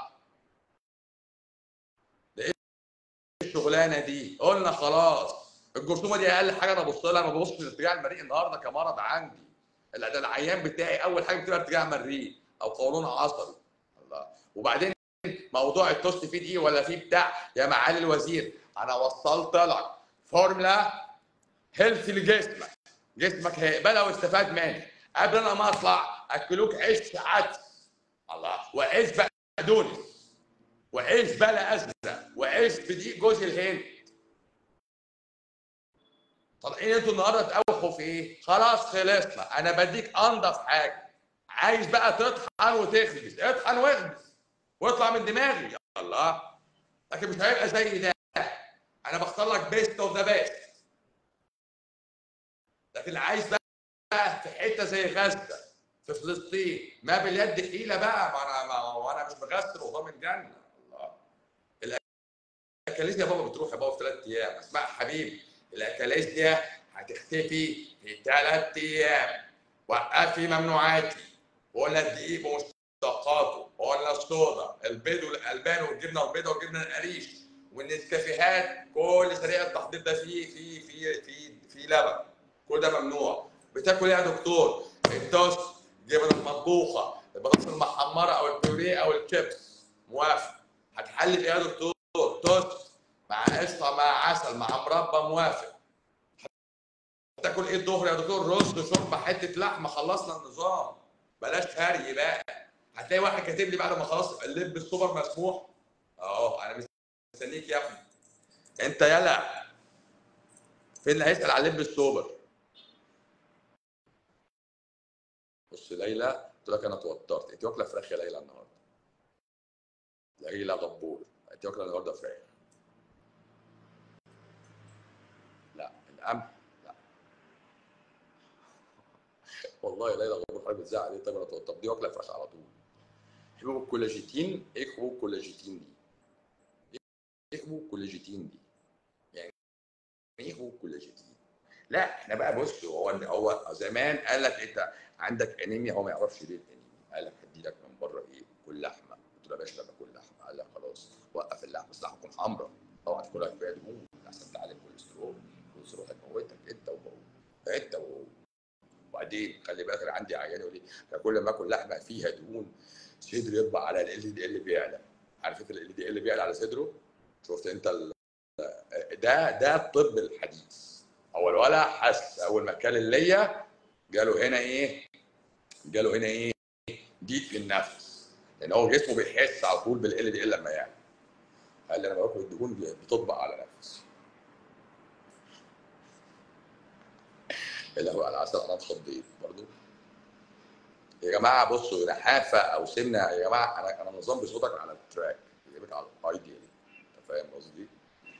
ده ايه الشغلانه دي قلنا خلاص الجرثومه دي اقل حاجه انا ابص لها ما ببصش لارتجاع المريء النهارده كمرض عندي ده العيان بتاعي اول حاجه بتبقى ارتجاع مريء او قولون عصبي الله وبعدين موضوع التوست فيه دي ولا فيه بتاع يا معالي الوزير انا وصلت لك فورمولا هيلث لجسمك جسمك هيقبلها واستفاد منها قبل انا ما اطلع اكلوك عيش عدس الله وعيش بقدونس وعيش بلا ازرق وعيش بدقيق جوز الهند طالعين انتوا النهارده تقوحوا في ايه؟ خلاص خلصنا انا بديك انضف حاجه عايز بقى تطحن وتخبز اطحن واخبز واطلع من دماغي الله لكن مش هيبقى زي ده انا بختار لك بيست اوف ذا بيست لكن عايز بقى في حته زي غزه في فلسطين ما باليد حيله بقى ما انا ما وانا مش مغسل وضامن جنه الله الاكاليزيا يا بابا بتروح يا بابا في ثلاث ايام اسمع حبيبي الاكاليزيا هتختفي في ثلاث ايام وقفي ممنوعاتي وقلنا الدقيق بمشتقاته وقلنا الصودا البيض والالبان والجبنه البيضاء والجبنه القريش والنسكافيهات كل سريع التحضير ده فيه في في في في لبن كل ده ممنوع بتاكل ايه يا دكتور؟ التوست الجبنه المطبوخه البطاطس المحمره او البيوريه او الشيبس موافق هتحلي بايه يا دكتور؟ توست مع قشطه مع عسل مع مربى موافق هتاكل ايه الظهر يا دكتور؟ رز شوربه حته لحمه خلصنا النظام بلاش هري بقى هتلاقي واحد كاتب لي بعد ما خلاص اللب السوبر مسموح اهو انا مستنيك يا ابني انت يلا فين اللي هيسال على اللب السوبر بص ليلى قلت لك انا اتوترت انت واكله فراخ يا ليلى النهارده ليلى غبور انت واكله النهارده فراخ لا القمح لا والله يا ليلى غبور حضرتك بتزعق ليه طب انا اتوترت دي واكله فراخ على طول حبوب الكولاجيتين ايه حبوب الكولاجيتين دي؟ ايه حبوب الكولاجيتين دي؟ يعني ايه حبوب الكولاجيتين؟ لا احنا بقى بص هو هو زمان قال لك انت عندك انيميا هو ما يعرفش ليه الانيميا قال لك هدي لك من بره ايه؟ كل لحمه قلت له يا باشا لا باكل لحمه قال لك خلاص وقف اللحمه بس لحمه تكون حمراء طبعا تاكلها فيها دهون احسن تعلي الكوليسترول الكوليسترول هيموتك انت وهو انت وهو وبعدين خلي بالك انا عندي عيان يقول لي أنا كل ما اكل لحمه فيها دهون صدره يطبع على ال دي ال بيعلى عارف انت ال دي ال بيعلى على صدره شفت انت ال... ده ده الطب الحديث اول ولا حس اول ما كان اللية جاله هنا ايه جاله هنا ايه ضيق في النفس لان هو جسمه بيحس على طول بالال دي ال لما يعلى قال لي انا باكل الدهون بتطبع على نفسي اللي هو على عسل انا اتخضيت برضه يا جماعه بصوا نحافه او سمنه يا جماعه انا انا نظام بيظبطك على التراك بيجيبك على الايديال انت فاهم قصدي؟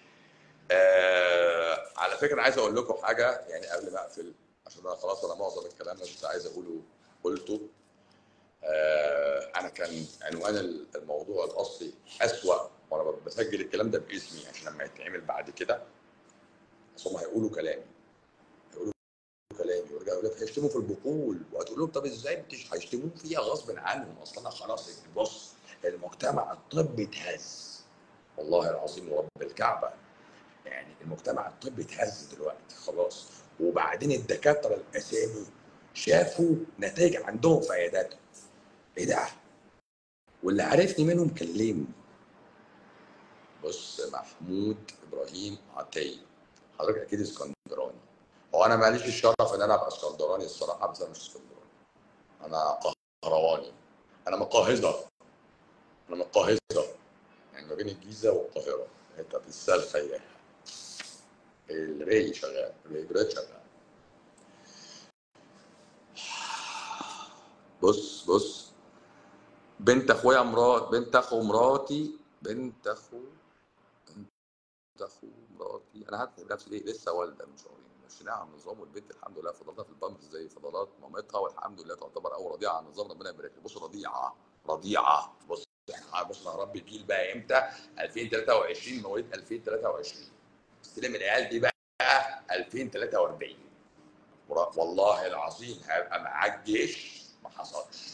آه على فكره عايز اقول لكم حاجه يعني قبل ما اقفل عشان انا خلاص انا معظم الكلام اللي كنت عايز اقوله قلته آه انا كان عنوان الموضوع الاصلي اسوأ وانا بسجل الكلام ده باسمي عشان لما يتعمل بعد كده بس هم هيقولوا كلامي هيقولوا كلامي ويرجعوا يقول لك هيشتموا في البقول وهتقول لهم طب ازاي بتش- هيشتموا فيها غصب عنهم اصل انا خلاص بص المجتمع الطبي اتهز والله العظيم ورب الكعبه يعني المجتمع الطبي اتهز دلوقتي خلاص وبعدين الدكاتره الاسامي شافوا نتائج عندهم في عياداتهم ايه ده؟ واللي عرفني منهم كلمني بص محمود ابراهيم عطيه حضرتك اكيد اسكندراني هو انا ماليش الشرف ان انا ابقى اسكندراني الصراحه بس انا مش اسكندراني انا قهرواني انا من القاهره انا من القاهره يعني ما بين الجيزه والقاهره حته في السالخه اياها الري شغال الريبرات شغال بص بص بنت اخويا مرات بنت اخو مراتي بنت اخو بنت اخو مراتي انا هكتب نفسي ليه لسه والده من شهرين ماشيين على النظام والبنت الحمد لله فضلتها في البامبس زي فضلات مامتها والحمد لله تعتبر اول رضيعه على النظام ربنا يبارك لك بص رضيعه رضيعه بص احنا بص انا هربي جيل بقى امتى 2023 مواليد 2023 استلم العيال دي بقى 2043 ورا- والله العظيم هيبقى معاك جيش ما حصلش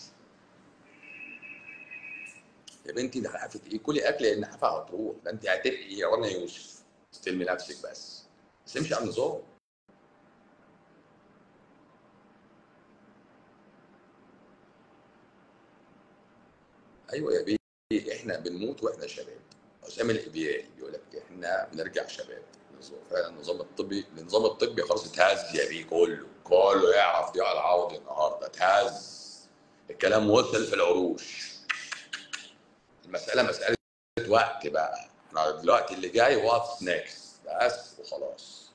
يا بنتي ده حافه ايه كلي اكل لان حافه هتروح ده انت هتبقي ايه يا رنا يوسف استلمي نفسك بس بس امشي على النظام ايوه يا بيه احنا بنموت واحنا شباب حسام الابياري بيقول لك احنا بنرجع شباب فعلا النظام الطبي النظام الطبي خلاص اتهز يا بيه كله كله يعرف ضياء العوض النهارده اتهز الكلام وصل في العروش المساله مساله وقت بقى احنا دلوقتي اللي جاي واتس نيكست بس وخلاص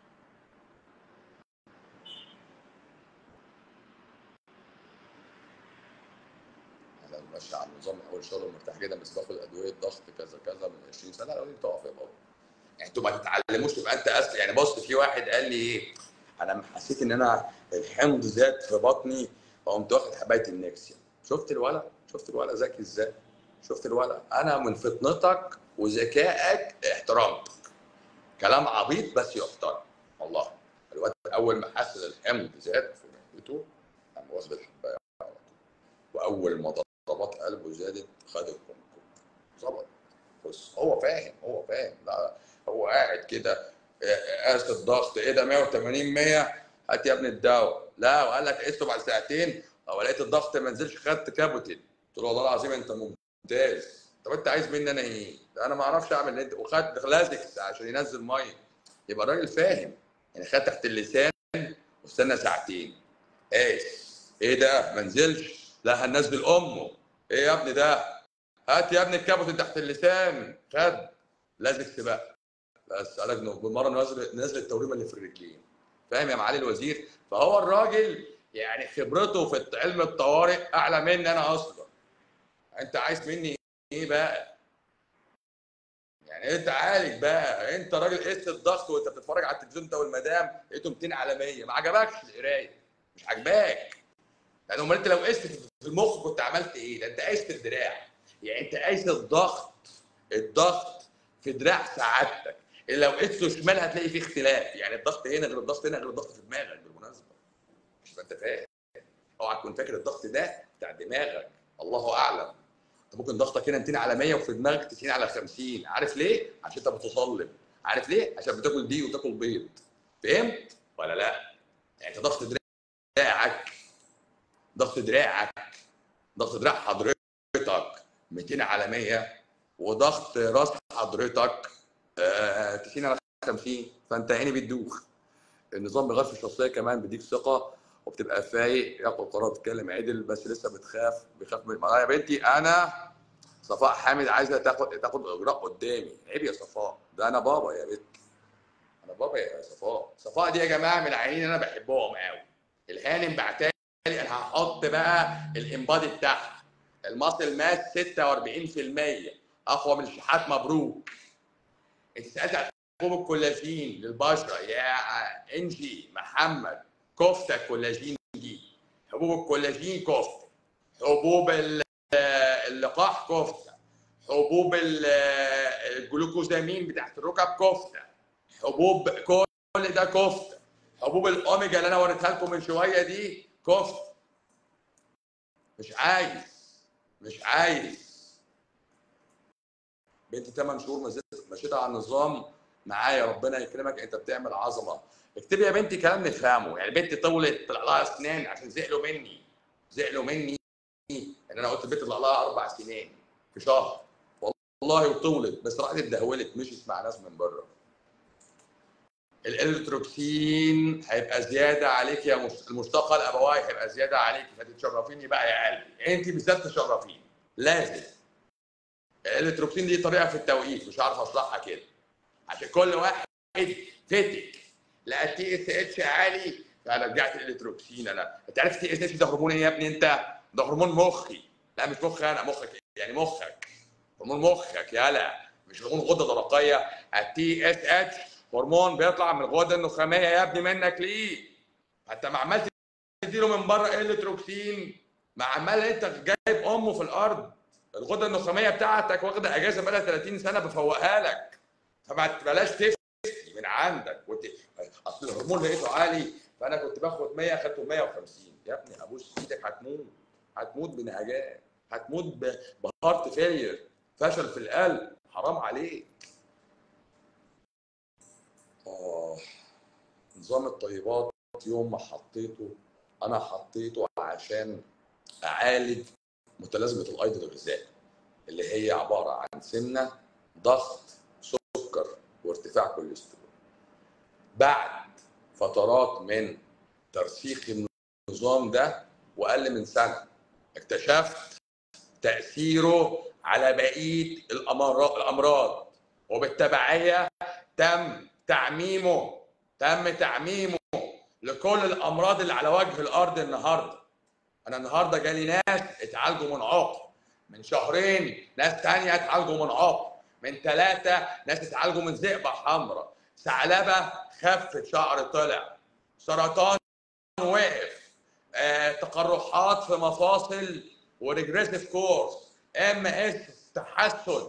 انا ماشي على النظام من اول شهر مرتاح جدا بس باخد ادويه ضغط كذا كذا من 20 سنه قالوا لي تقف يا بابا يعني انتوا ما تتعلموش تبقى انت اصل يعني بص في واحد قال لي ايه انا حسيت ان انا الحمض زاد في بطني فقمت واخد حبايه النكسيا شفت الولد شفت الولد ذكي ازاي شفت الولد انا من فطنتك وذكائك احترامتك كلام عبيط بس يحترم والله الواد اول ما حس ان الحمض زاد في معدته قام واخد الحبايه على طول واول ما ضربات قلبه زادت خد الكمكم ظبط بص هو فاهم هو فاهم لا هو قاعد كده قاس الضغط ايه ده 180 100 هات يا ابني الدواء لا وقال لك قسته بعد ساعتين او لقيت الضغط ما نزلش خدت كابوتين قلت له والله العظيم انت ممتاز طب انت عايز مني انا ايه؟ ده انا ما اعرفش اعمل اللي انت وخد لازكس عشان ينزل ميه يبقى الراجل فاهم يعني خد تحت اللسان واستنى ساعتين قاس ايه ده ما نزلش لا هننزل امه ايه يا ابني ده هات يا ابني الكابوتين تحت اللسان خد لازكس بقى بس قال لك انه بالمره نزل نزل التوريمه اللي في الرجلين فاهم يا معالي الوزير فهو الراجل يعني خبرته في علم الطوارئ اعلى مني انا اصلا انت عايز مني ايه بقى يعني انت عالج بقى انت راجل قست الضغط وانت بتتفرج على التلفزيون انت والمدام لقيته 200 على 100 ما عجبكش القرايه مش عاجباك يعني امال انت لو قست في المخ كنت عملت ايه؟ ده انت قست الدراع يعني انت قايس الضغط الضغط في دراع سعادتك اللي لو قسته شمال هتلاقي فيه اختلاف يعني الضغط هنا غير الضغط هنا غير الضغط في دماغك بالمناسبه مش انت فاهم اوعى تكون فاكر الضغط ده بتاع دماغك الله اعلم انت ممكن ضغطك هنا 200 على 100 وفي دماغك 90 على 50 عارف ليه؟ عشان انت بتصلب عارف ليه؟ عشان بتاكل دي وتاكل بيض فهمت ولا لا؟ يعني انت ضغط دراعك ضغط دراعك ضغط دراع حضرتك 200 على 100 وضغط راس حضرتك آه 90 على 50 فانت عيني بتدوخ النظام بيغير في الشخصيه كمان بيديك ثقه وبتبقى فايق ياخد قرار تتكلم عدل بس لسه بتخاف بيخاف من يا بنتي انا صفاء حامد عايزه تاخد تاخد اجراء قدامي عيب يا صفاء ده انا بابا يا بنت انا بابا يا صفاء صفاء دي يا جماعه من العينين انا بحبهم قوي الهانم بعتالي انا هحط بقى الانبادي بتاعها الماسل ماس 46% اقوى من الشحات مبروك انت سالت عن حبوب الكولاجين للبشره يا انجي محمد كفته كولاجين دي حبوب الكولاجين كفته حبوب اللقاح كفته حبوب الجلوكوزامين بتاعت الركب كفته حبوب كل ده كفته حبوب الاوميجا اللي انا وريتها لكم من شويه دي كفته مش عايز مش عايز بنتي 8 شهور مشيت على النظام معايا ربنا يكرمك انت بتعمل عظمه اكتبي يا بنتي كلام نفهمه يعني بنتي طولت طلع لها اسنان عشان زعلوا مني زعلوا مني يعني انا قلت البنت طلع لها اربع سنين في شهر والله وطولت بس راحت اتدهولت مشيت مع ناس من بره الالتروكسين هيبقى زياده عليك يا المشتقه الابوي هيبقى زياده عليك فتتشرفيني بقى يا قلبي انت بالذات تشرفيني لازم الالتروكسين دي طريقه في التوقيت مش عارف اشرحها كده عشان كل واحد فتك لقى التي اس اتش عالي فانا رجعت الالتروكسين انا انت عارف التي اس اتش ده هرمون ايه يا ابني انت؟ ده هرمون مخي لا مش مخي انا مخك يعني مخك هرمون مخك يالا مش هرمون غده درقيه التي اس اتش هرمون بيطلع من الغده النخاميه يا ابني منك ليه؟ انت ما عمال تديله من بره التروكسين ما عمال انت جايب امه في الارض الغده النخاميه بتاعتك واخده اجازه بقى 30 سنه بفوقها لك فما بلاش تفتي من عندك وانت اصل الهرمون لقيته عالي فانا كنت باخد 100 خدته 150 يا ابني ابوس ايدك هتموت هتموت بنهجان هتموت بهارت فيلير فشل في القلب حرام عليك اه نظام الطيبات يوم ما حطيته انا حطيته عشان اعالج متلازمه الايض الغذائي اللي هي عباره عن سمنه ضغط سكر وارتفاع كوليسترول بعد فترات من ترسيخ النظام ده واقل من سنه اكتشفت تاثيره على بقيه الامراض وبالتبعيه تم تعميمه تم تعميمه لكل الامراض اللي على وجه الارض النهارده انا النهارده جالي ناس اتعالجوا من عقم من شهرين ناس تانية اتعالجوا من عقم من ثلاثة ناس اتعالجوا من ذئبة حمراء ثعلبة خفت شعر طلع سرطان وقف آه، تقرحات في مفاصل وريجريسيف كورس ام اس تحسن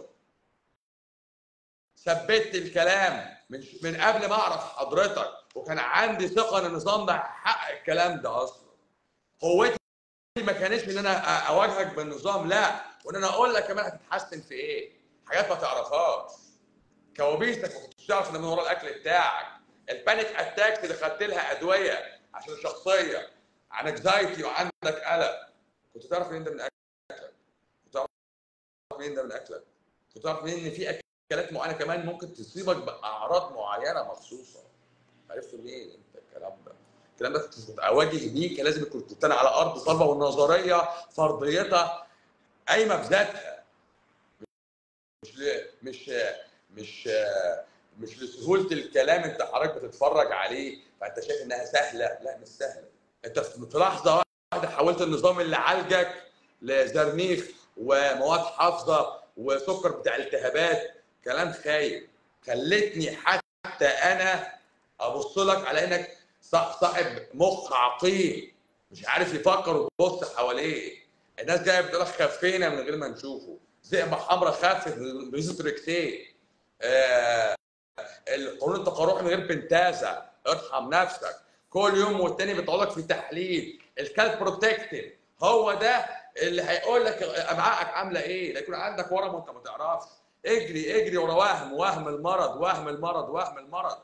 ثبت الكلام من من قبل ما اعرف حضرتك وكان عندي ثقه ان النظام ده هيحقق الكلام ده اصلا قوتي ما كانتش ان انا اواجهك بالنظام لا وان انا اقول لك كمان هتتحسن في ايه حاجات ما تعرفهاش كوابيسك ما كنتش تعرف ان من ورا الاكل بتاعك البانيك اتاكس اللي خدت لها ادويه عشان شخصيه عن اكزايتي وعندك قلق كنت تعرف مين ده من اكلك كنت تعرف مين ده من اكلك كنت تعرف مين ان في اكلات معينه كمان ممكن تصيبك باعراض معينه مخصوصه عرفت منين انت الكلام ده الكلام ده كنت اواجه بيه كان لازم كنت انا على ارض صلبه والنظريه فرضيتها قايمه بذاتها مش مش مش مش لسهوله الكلام انت حضرتك بتتفرج عليه فانت شايف انها سهله لا مش سهله انت في لحظه واحده حولت النظام اللي عالجك لزرنيخ ومواد حافظه وسكر بتاع التهابات كلام خايب خلتني حتى انا ابص لك على انك صاحب مخ عقيم مش عارف يفكر ويبص حواليه الناس جايه بتقول لك خفينا من غير ما نشوفه زئبه حمراء خفت بيزوتريكسين آه القولون التقرحي من غير بنتازا ارحم نفسك كل يوم والتاني بيطلع لك في تحليل الكالب بروتكتيف هو ده اللي هيقول لك امعائك عامله ايه لا يكون عندك ورم وانت ما تعرفش اجري اجري ورا وهم وهم المرض وهم المرض وهم المرض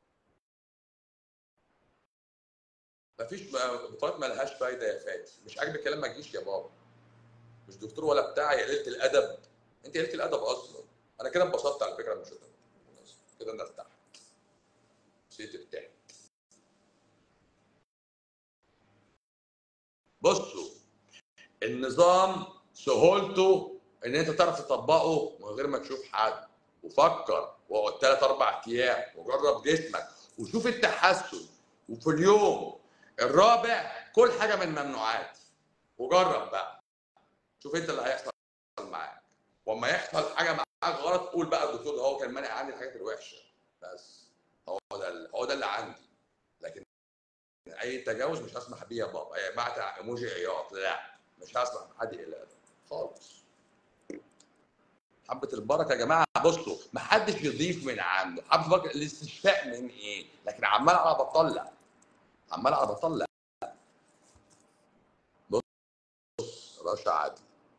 مفيش بطولات ما لهاش فايده يا فادي مش عاجبك الكلام ما تجيش يا بابا مش دكتور ولا بتاع يا قليله الادب انت قليله الادب اصلا انا كده انبسطت على فكره مش كده انا ارتحت نسيت ارتحت بصوا النظام سهولته ان انت تعرف تطبقه من غير ما تشوف حد وفكر واقعد ثلاث اربع ايام وجرب جسمك وشوف التحسن وفي اليوم الرابع كل حاجه من الممنوعات وجرب بقى شوف انت اللي هيحصل معاك واما يحصل حاجه معاك غلط قول بقى الدكتور ده هو كان مانع عني الحاجات الوحشه بس هو ده هو ده اللي عندي لكن اي تجاوز مش هسمح بيه يا بابا يعني بعت ايموجي عياط لا مش هسمح بحد الا ده خالص حبه البركه يا جماعه بصوا ما حدش يضيف من عنده حبه البركه الاستشفاء من ايه لكن عمال على بطلع عمال على بطلع بص رشا عادل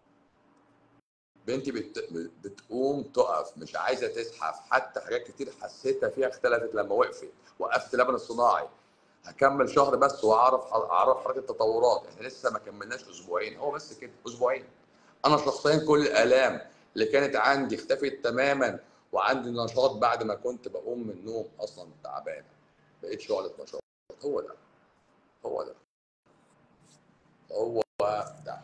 بنتي بت... بتقوم تقف مش عايزه تزحف حتى حاجات كتير حسيتها فيها اختلفت لما وقفت وقفت اللبن الصناعي هكمل شهر بس واعرف اعرف حركه التطورات احنا لسه ما كملناش اسبوعين هو بس كده اسبوعين انا شخصيا كل الالام اللي كانت عندي اختفت تماما وعندي نشاط بعد ما كنت بقوم من النوم اصلا تعبان بقيت شعله نشاط هو ده هو ده هو ده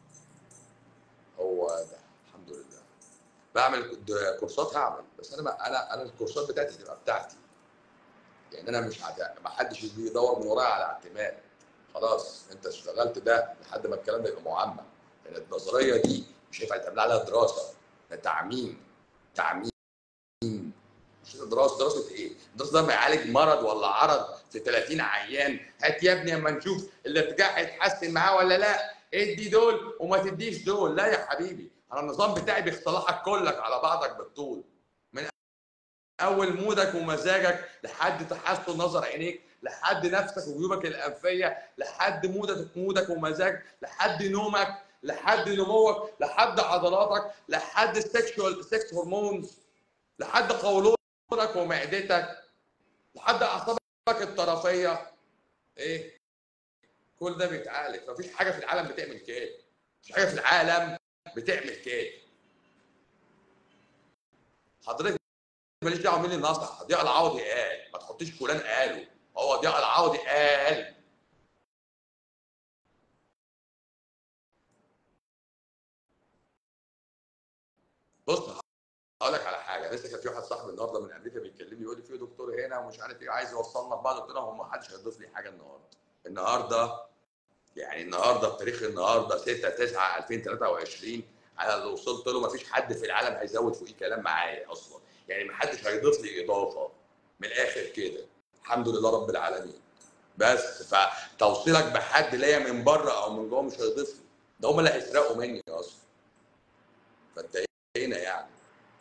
هو ده الحمد لله بعمل كورسات هعمل بس انا انا انا الكورسات بتاعتي تبقى بتاعتي يعني انا مش هت... ما حدش يجي يدور من ورايا على اعتماد خلاص انت اشتغلت ده لحد ما الكلام ده يبقى معمم يعني النظريه دي مش هينفع تعمل عليها دراسه ده تعميم تعميم مش دراسه دراسه ايه؟ دراسه ده بيعالج مرض ولا عرض في 30 عيان هات يا ابني اما نشوف الارتجاع هيتحسن معاه ولا لا ادي دول وما تديش دول لا يا حبيبي انا النظام بتاعي بيختلحك كلك على بعضك بالطول من اول مودك ومزاجك لحد تحسن نظر عينيك لحد نفسك وجيوبك الانفيه لحد مودك مودك ومزاجك لحد نومك لحد نموك لحد عضلاتك لحد السكشوال سكس هرمونز لحد قولونك ومعدتك لحد اعصابك الطرفيه ايه كل ده بيتعالج مفيش حاجه في العالم بتعمل كده مفيش حاجه في العالم بتعمل كده حضرتك ماليش دعوه مين اللي نصح ضياء العوضي قال ما تحطيش فلان قاله هو ضياء العوضي قال بص هقول لك على حاجه لسه كان في واحد صاحبي النهارده من امريكا بيكلمني يقول لي في دكتور هنا ومش عارف ايه عايز يوصلنا ببعض قلت له هو ما حدش هيضيف لي حاجه النهارده النهارده يعني النهارده بتاريخ النهارده 6 9 2023 انا اللي وصلت له ما فيش حد في العالم هيزود فوقيه كلام معايا اصلا يعني ما حدش هيضيف لي اضافه من الاخر كده الحمد لله رب العالمين بس فتوصيلك بحد ليا من بره او من جوه مش هيضيف لي ده هم اللي هيسرقوا مني اصلا فانت هنا يعني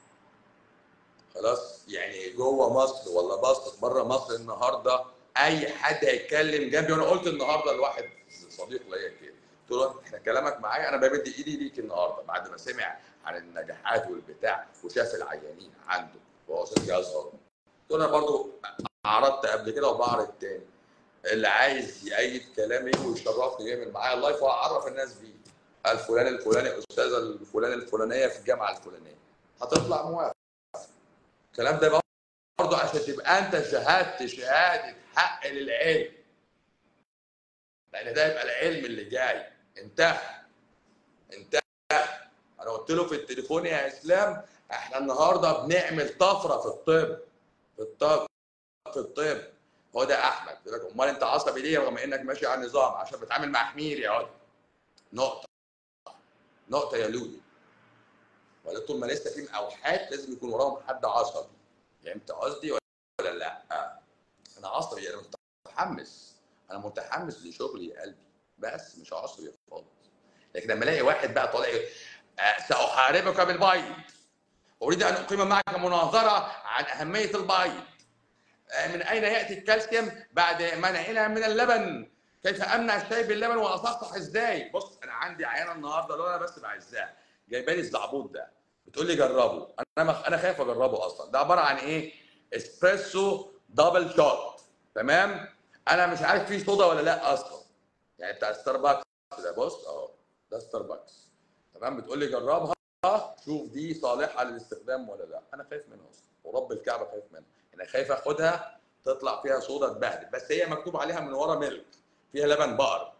خلاص يعني جوه مصر ولا بص بره مصر النهارده اي حد هيتكلم جنبي وانا قلت النهارده لواحد صديق ليا كده قلت له احنا كلامك معايا انا بمد ايدي ليك النهارده بعد ما سمع عن النجاحات والبتاع وشاف العيانين عنده وهو استاذ ازهر قلت له انا برضو عرضت قبل كده وبعرض تاني اللي عايز يأيد كلامي ويشرفني يعمل معايا اللايف واعرف الناس بيه الفلان الفلاني استاذه الفلانه الفلانيه في الجامعه الفلانيه هتطلع موافق الكلام ده برضه عشان تبقى انت شهدت شهاده حق للعلم لان ده يبقى العلم اللي جاي انتهى انتهى انا قلت له في التليفون يا اسلام احنا النهارده بنعمل طفره في الطب في الطب في الطب هو ده احمد يقول لك امال انت عصبي ليه رغم انك ماشي على النظام عشان بتعامل مع حمير يا ولد نقطه نقطه يا لولي ولا طول ما لسه في اوحاد لازم يكون وراهم حد عصبي فهمت قصدي ولا لا انا عصبي انا متحمس انا متحمس لشغلي يا قلبي بس مش عصبي خالص لكن لما الاقي واحد بقى طالع آه، ساحاربك بالبيض اريد ان اقيم معك مناظره عن اهميه البيض آه، من اين ياتي الكالسيوم بعد منعنا من اللبن كيف امنع الشاي باللبن واصحصح ازاي بص انا عندي عيانه النهارده لو انا بس بعزها جايبه لي الزعبوط ده بتقول لي جربه انا مخ... انا خايف اجربه اصلا ده عباره عن ايه اسبريسو دبل شوت تمام انا مش عارف فيه صودا ولا لا اصلا يعني بتاع ستاربكس ده بص اهو ده ستاربكس تمام بتقول لي جربها شوف دي صالحه للاستخدام ولا لا انا خايف منها اصلا ورب الكعبه خايف منها انا خايف اخدها تطلع فيها صودا تبهدل بس هي مكتوب عليها من ورا ميلك فيها لبن بقر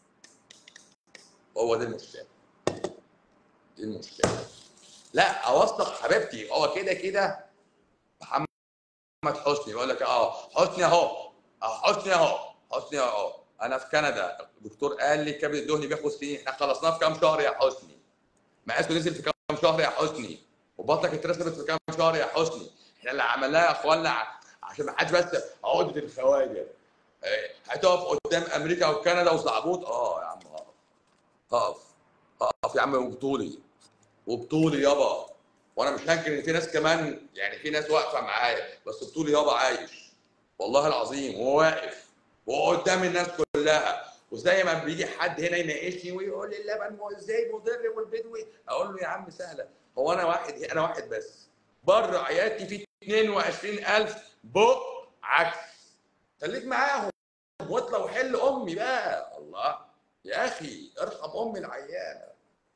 هو دي المشكله دي المشكله لا اوثق حبيبتي هو كده كده محمد حسني بقول لك اه حسني اهو اه حسني اهو حسني اهو انا في كندا الدكتور قال لي كبد الدهني بياخد سنين احنا خلصناه في كام شهر يا حسني مقاسه نزل في كام شهر يا حسني وبطنك اترسبت في كام شهر يا حسني احنا اللي عملناه يا اخوانا عشان ما حدش بس عقده الخواجه إيه، هتقف قدام امريكا وكندا وزعبوط اه يا عم هقف هقف هقف يا عم وبطولي وبطولي يابا وانا مش هنكر ان في ناس كمان يعني في ناس واقفه معايا بس بطولي يابا عايش والله العظيم وهو واقف وقدام الناس كلها وزي ما بيجي حد هنا يناقشني ويقول لي اللبن مو ازاي مضر والبدوي اقول له يا عم سهله هو انا واحد انا واحد بس بره عيادتي في 22000 بق عكس خليك معاهم واطلع وحل امي بقى الله يا اخي ارحم امي العيانه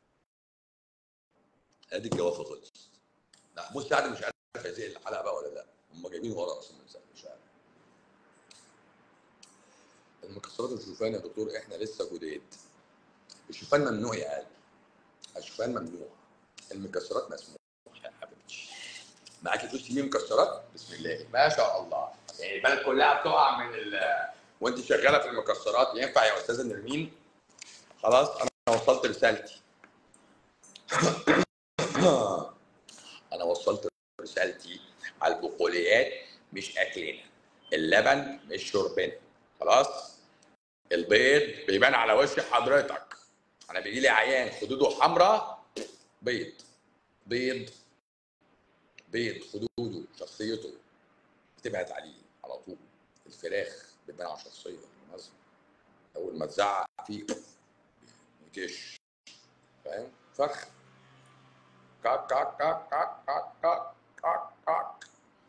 ادي الجوافه خلصت محمود سعد مش عارف هيزيق الحلقه بقى ولا لا هم جايبين ورا اصلا من سعد مش عارف المكسرات والشوفان يا دكتور احنا لسه جداد الشوفان ممنوع يا قلبي الشوفان ممنوع المكسرات مسموح يا حبيبتي معاكي فلوس تجيبي مكسرات بسم الله ما شاء الله يعني البلد كلها بتقع من ال وانت شغاله في المكسرات ينفع يا استاذه نرمين خلاص انا وصلت رسالتي انا وصلت رسالتي على البقوليات مش اكلنا اللبن مش شربنا خلاص البيض بيبان على وش حضرتك انا بيجي لي عيان خدوده حمراء بيض بيض بيض خدوده شخصيته بتبعد عليه على طول الفراخ بتبان على شخصيه مثلا اول ما تزعق فيه يكش فاهم فرخ كاك كاك كاك كاك كاك كاك كاك كاك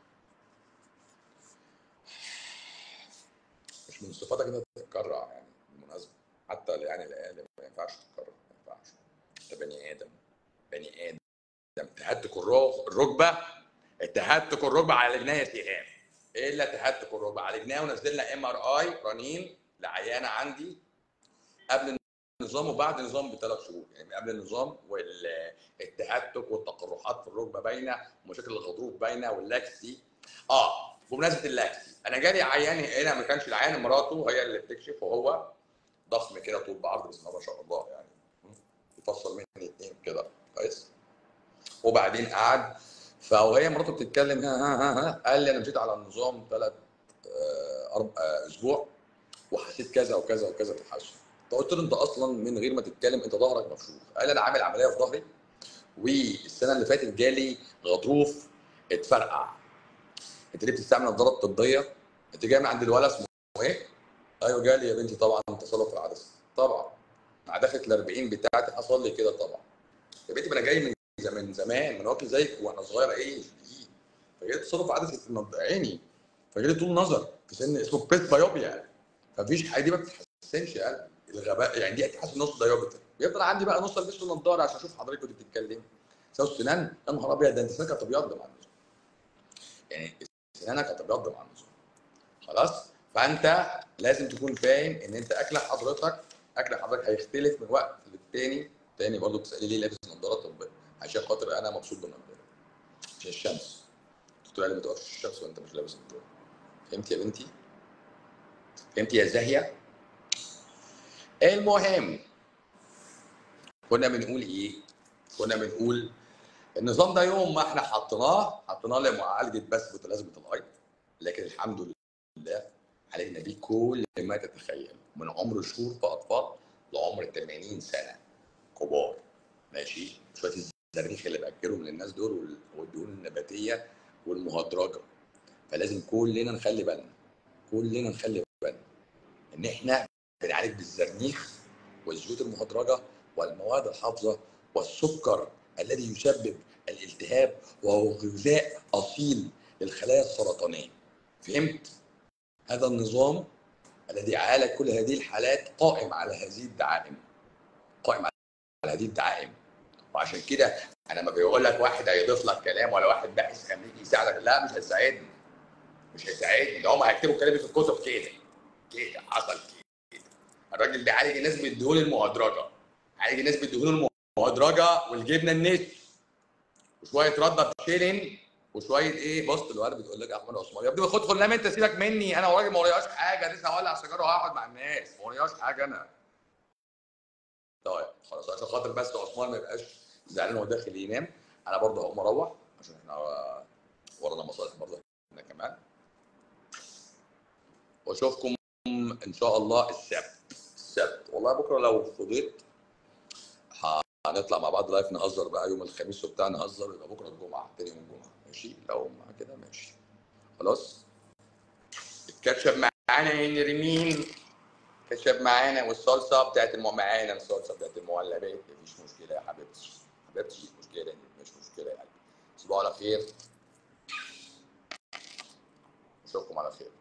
مش من صفاتك انها تتكرع يعني بالمناسبه حتى يعني الاقل ما ينفعش تتكرر ما ينفعش انت بني ادم بني ادم تهتك الرو- الركبه اتهتك الركبه عالجناها يا سهام ايه اللي اتهتك الركبه عالجناها ونزلنا ام ار اي رنين لعيانه عندي قبل النظام وبعد النظام بثلاث شهور يعني قبل النظام والتهتك والتقرحات في الركبه باينه ومشاكل الغضروف باينه واللاكسي اه بمناسبه اللاكسي انا جالي عيان هنا ما كانش العيان مراته هي اللي بتكشف وهو ضخم كده طول بعرض بسم الله ما شاء الله يعني يفصل مني اتنين كده كويس وبعدين قعد فوهي مراته بتتكلم ها ها ها, ها قال لي انا مشيت على النظام ثلاث اسبوع وحسيت كذا وكذا وكذا تحسن فقلت له انت اصلا من غير ما تتكلم انت ظهرك مفشوخ قال انا عامل عمليه في ظهري والسنه اللي فاتت جالي غضروف اتفرقع انت ليه بتستعمل نظارات طبيه انت جاي من عند الولد اسمه ايه ايوه جالي يا بنتي طبعا تصلب في العدسه طبعا مع دخلة ال 40 بتاعتي حصل لي كده طبعا يا بنتي ما انا جاي من زمان زمان من واكل زيك وانا صغير ايه فجالي تصلب في عدسه النض- عيني فجالي طول نظر في سن اسمه بريس بايوبيا فمفيش حاجه دي ما بتتحسنش يا قلبي الغباء يعني دي اتحس نص دايوبتر بيفضل عندي بقى نص البس له نضاره عشان اشوف حضرتك كنت بتتكلمي سوى السنان يا نهار ابيض ده انت سنانك هتبيض مع النظام يعني سنانك هتبيض مع النظام خلاص فانت لازم تكون فاهم ان انت اكل حضرتك اكل حضرتك هيختلف من وقت للتاني تاني برضه بتسالي ليه لابس نظاره طبيه عشان خاطر انا مبسوط بالنظاره عشان الشمس قلت لها ما تقفش في الشمس وانت مش لابس النضاره فهمت يا بنتي فهمت يا زاهيه المهم كنا بنقول ايه كنا بنقول النظام ده يوم ما احنا حطيناه حطيناه لمعالجه بس متلازمه الايض لكن الحمد لله علينا بيه كل ما تتخيل من عمر شهور في اطفال لعمر 80 سنه كبار ماشي شويه الزريخ اللي باكلهم للناس دول وال- والدهون النباتيه والمهدرجه فلازم كلنا نخلي بالنا كلنا نخلي بالنا ان احنا بنعالج بالزرنيخ والزيوت المهدرجه والمواد الحافظه والسكر الذي يسبب الالتهاب وهو غذاء اصيل للخلايا السرطانيه فهمت هذا النظام الذي عالج كل هذه الحالات قائم على هذه الدعائم قائم على هذه الدعائم وعشان كده انا ما بيقول لك واحد هيضيف لك كلام ولا واحد باحث امريكي يساعدك لا مش هيساعدني مش هيساعدني ده هم هيكتبوا كلامي في الكتب كده كده حصل كده الراجل بيعالج الناس بالدهون المهدرجه عالج الناس بالدهون المهدرجه والجبنه النسف وشويه رده بشيلن وشويه ايه بص الورد بتقول لك احمد عثمان يا ابني خد خد لام انت سيبك مني انا وراجل ما ورياش حاجه لسه هولع سيجاره وهقعد مع الناس ما ورياش حاجه انا طيب خلاص عشان خاطر بس عثمان ما يبقاش زعلان وهو داخل ينام انا برضه هقوم اروح عشان احنا ورانا مصالح برضه احنا كمان واشوفكم ان شاء الله السبت السبت والله بكره لو فضيت هنطلع مع بعض لايف نهزر بقى يوم الخميس وبتاع نهزر يبقى بكره الجمعه تاني يوم الجمعه ماشي لو مع كده ماشي خلاص الكاتشب معانا يا نرمين كاتشب معانا والصلصه بتاعت الم... معانا الصلصه بتاعت المعلبات مفيش مشكله يا حبيبتي حبيبتي مش مشكله مش مشكله يا قلبي تصبحوا على خير اشوفكم على خير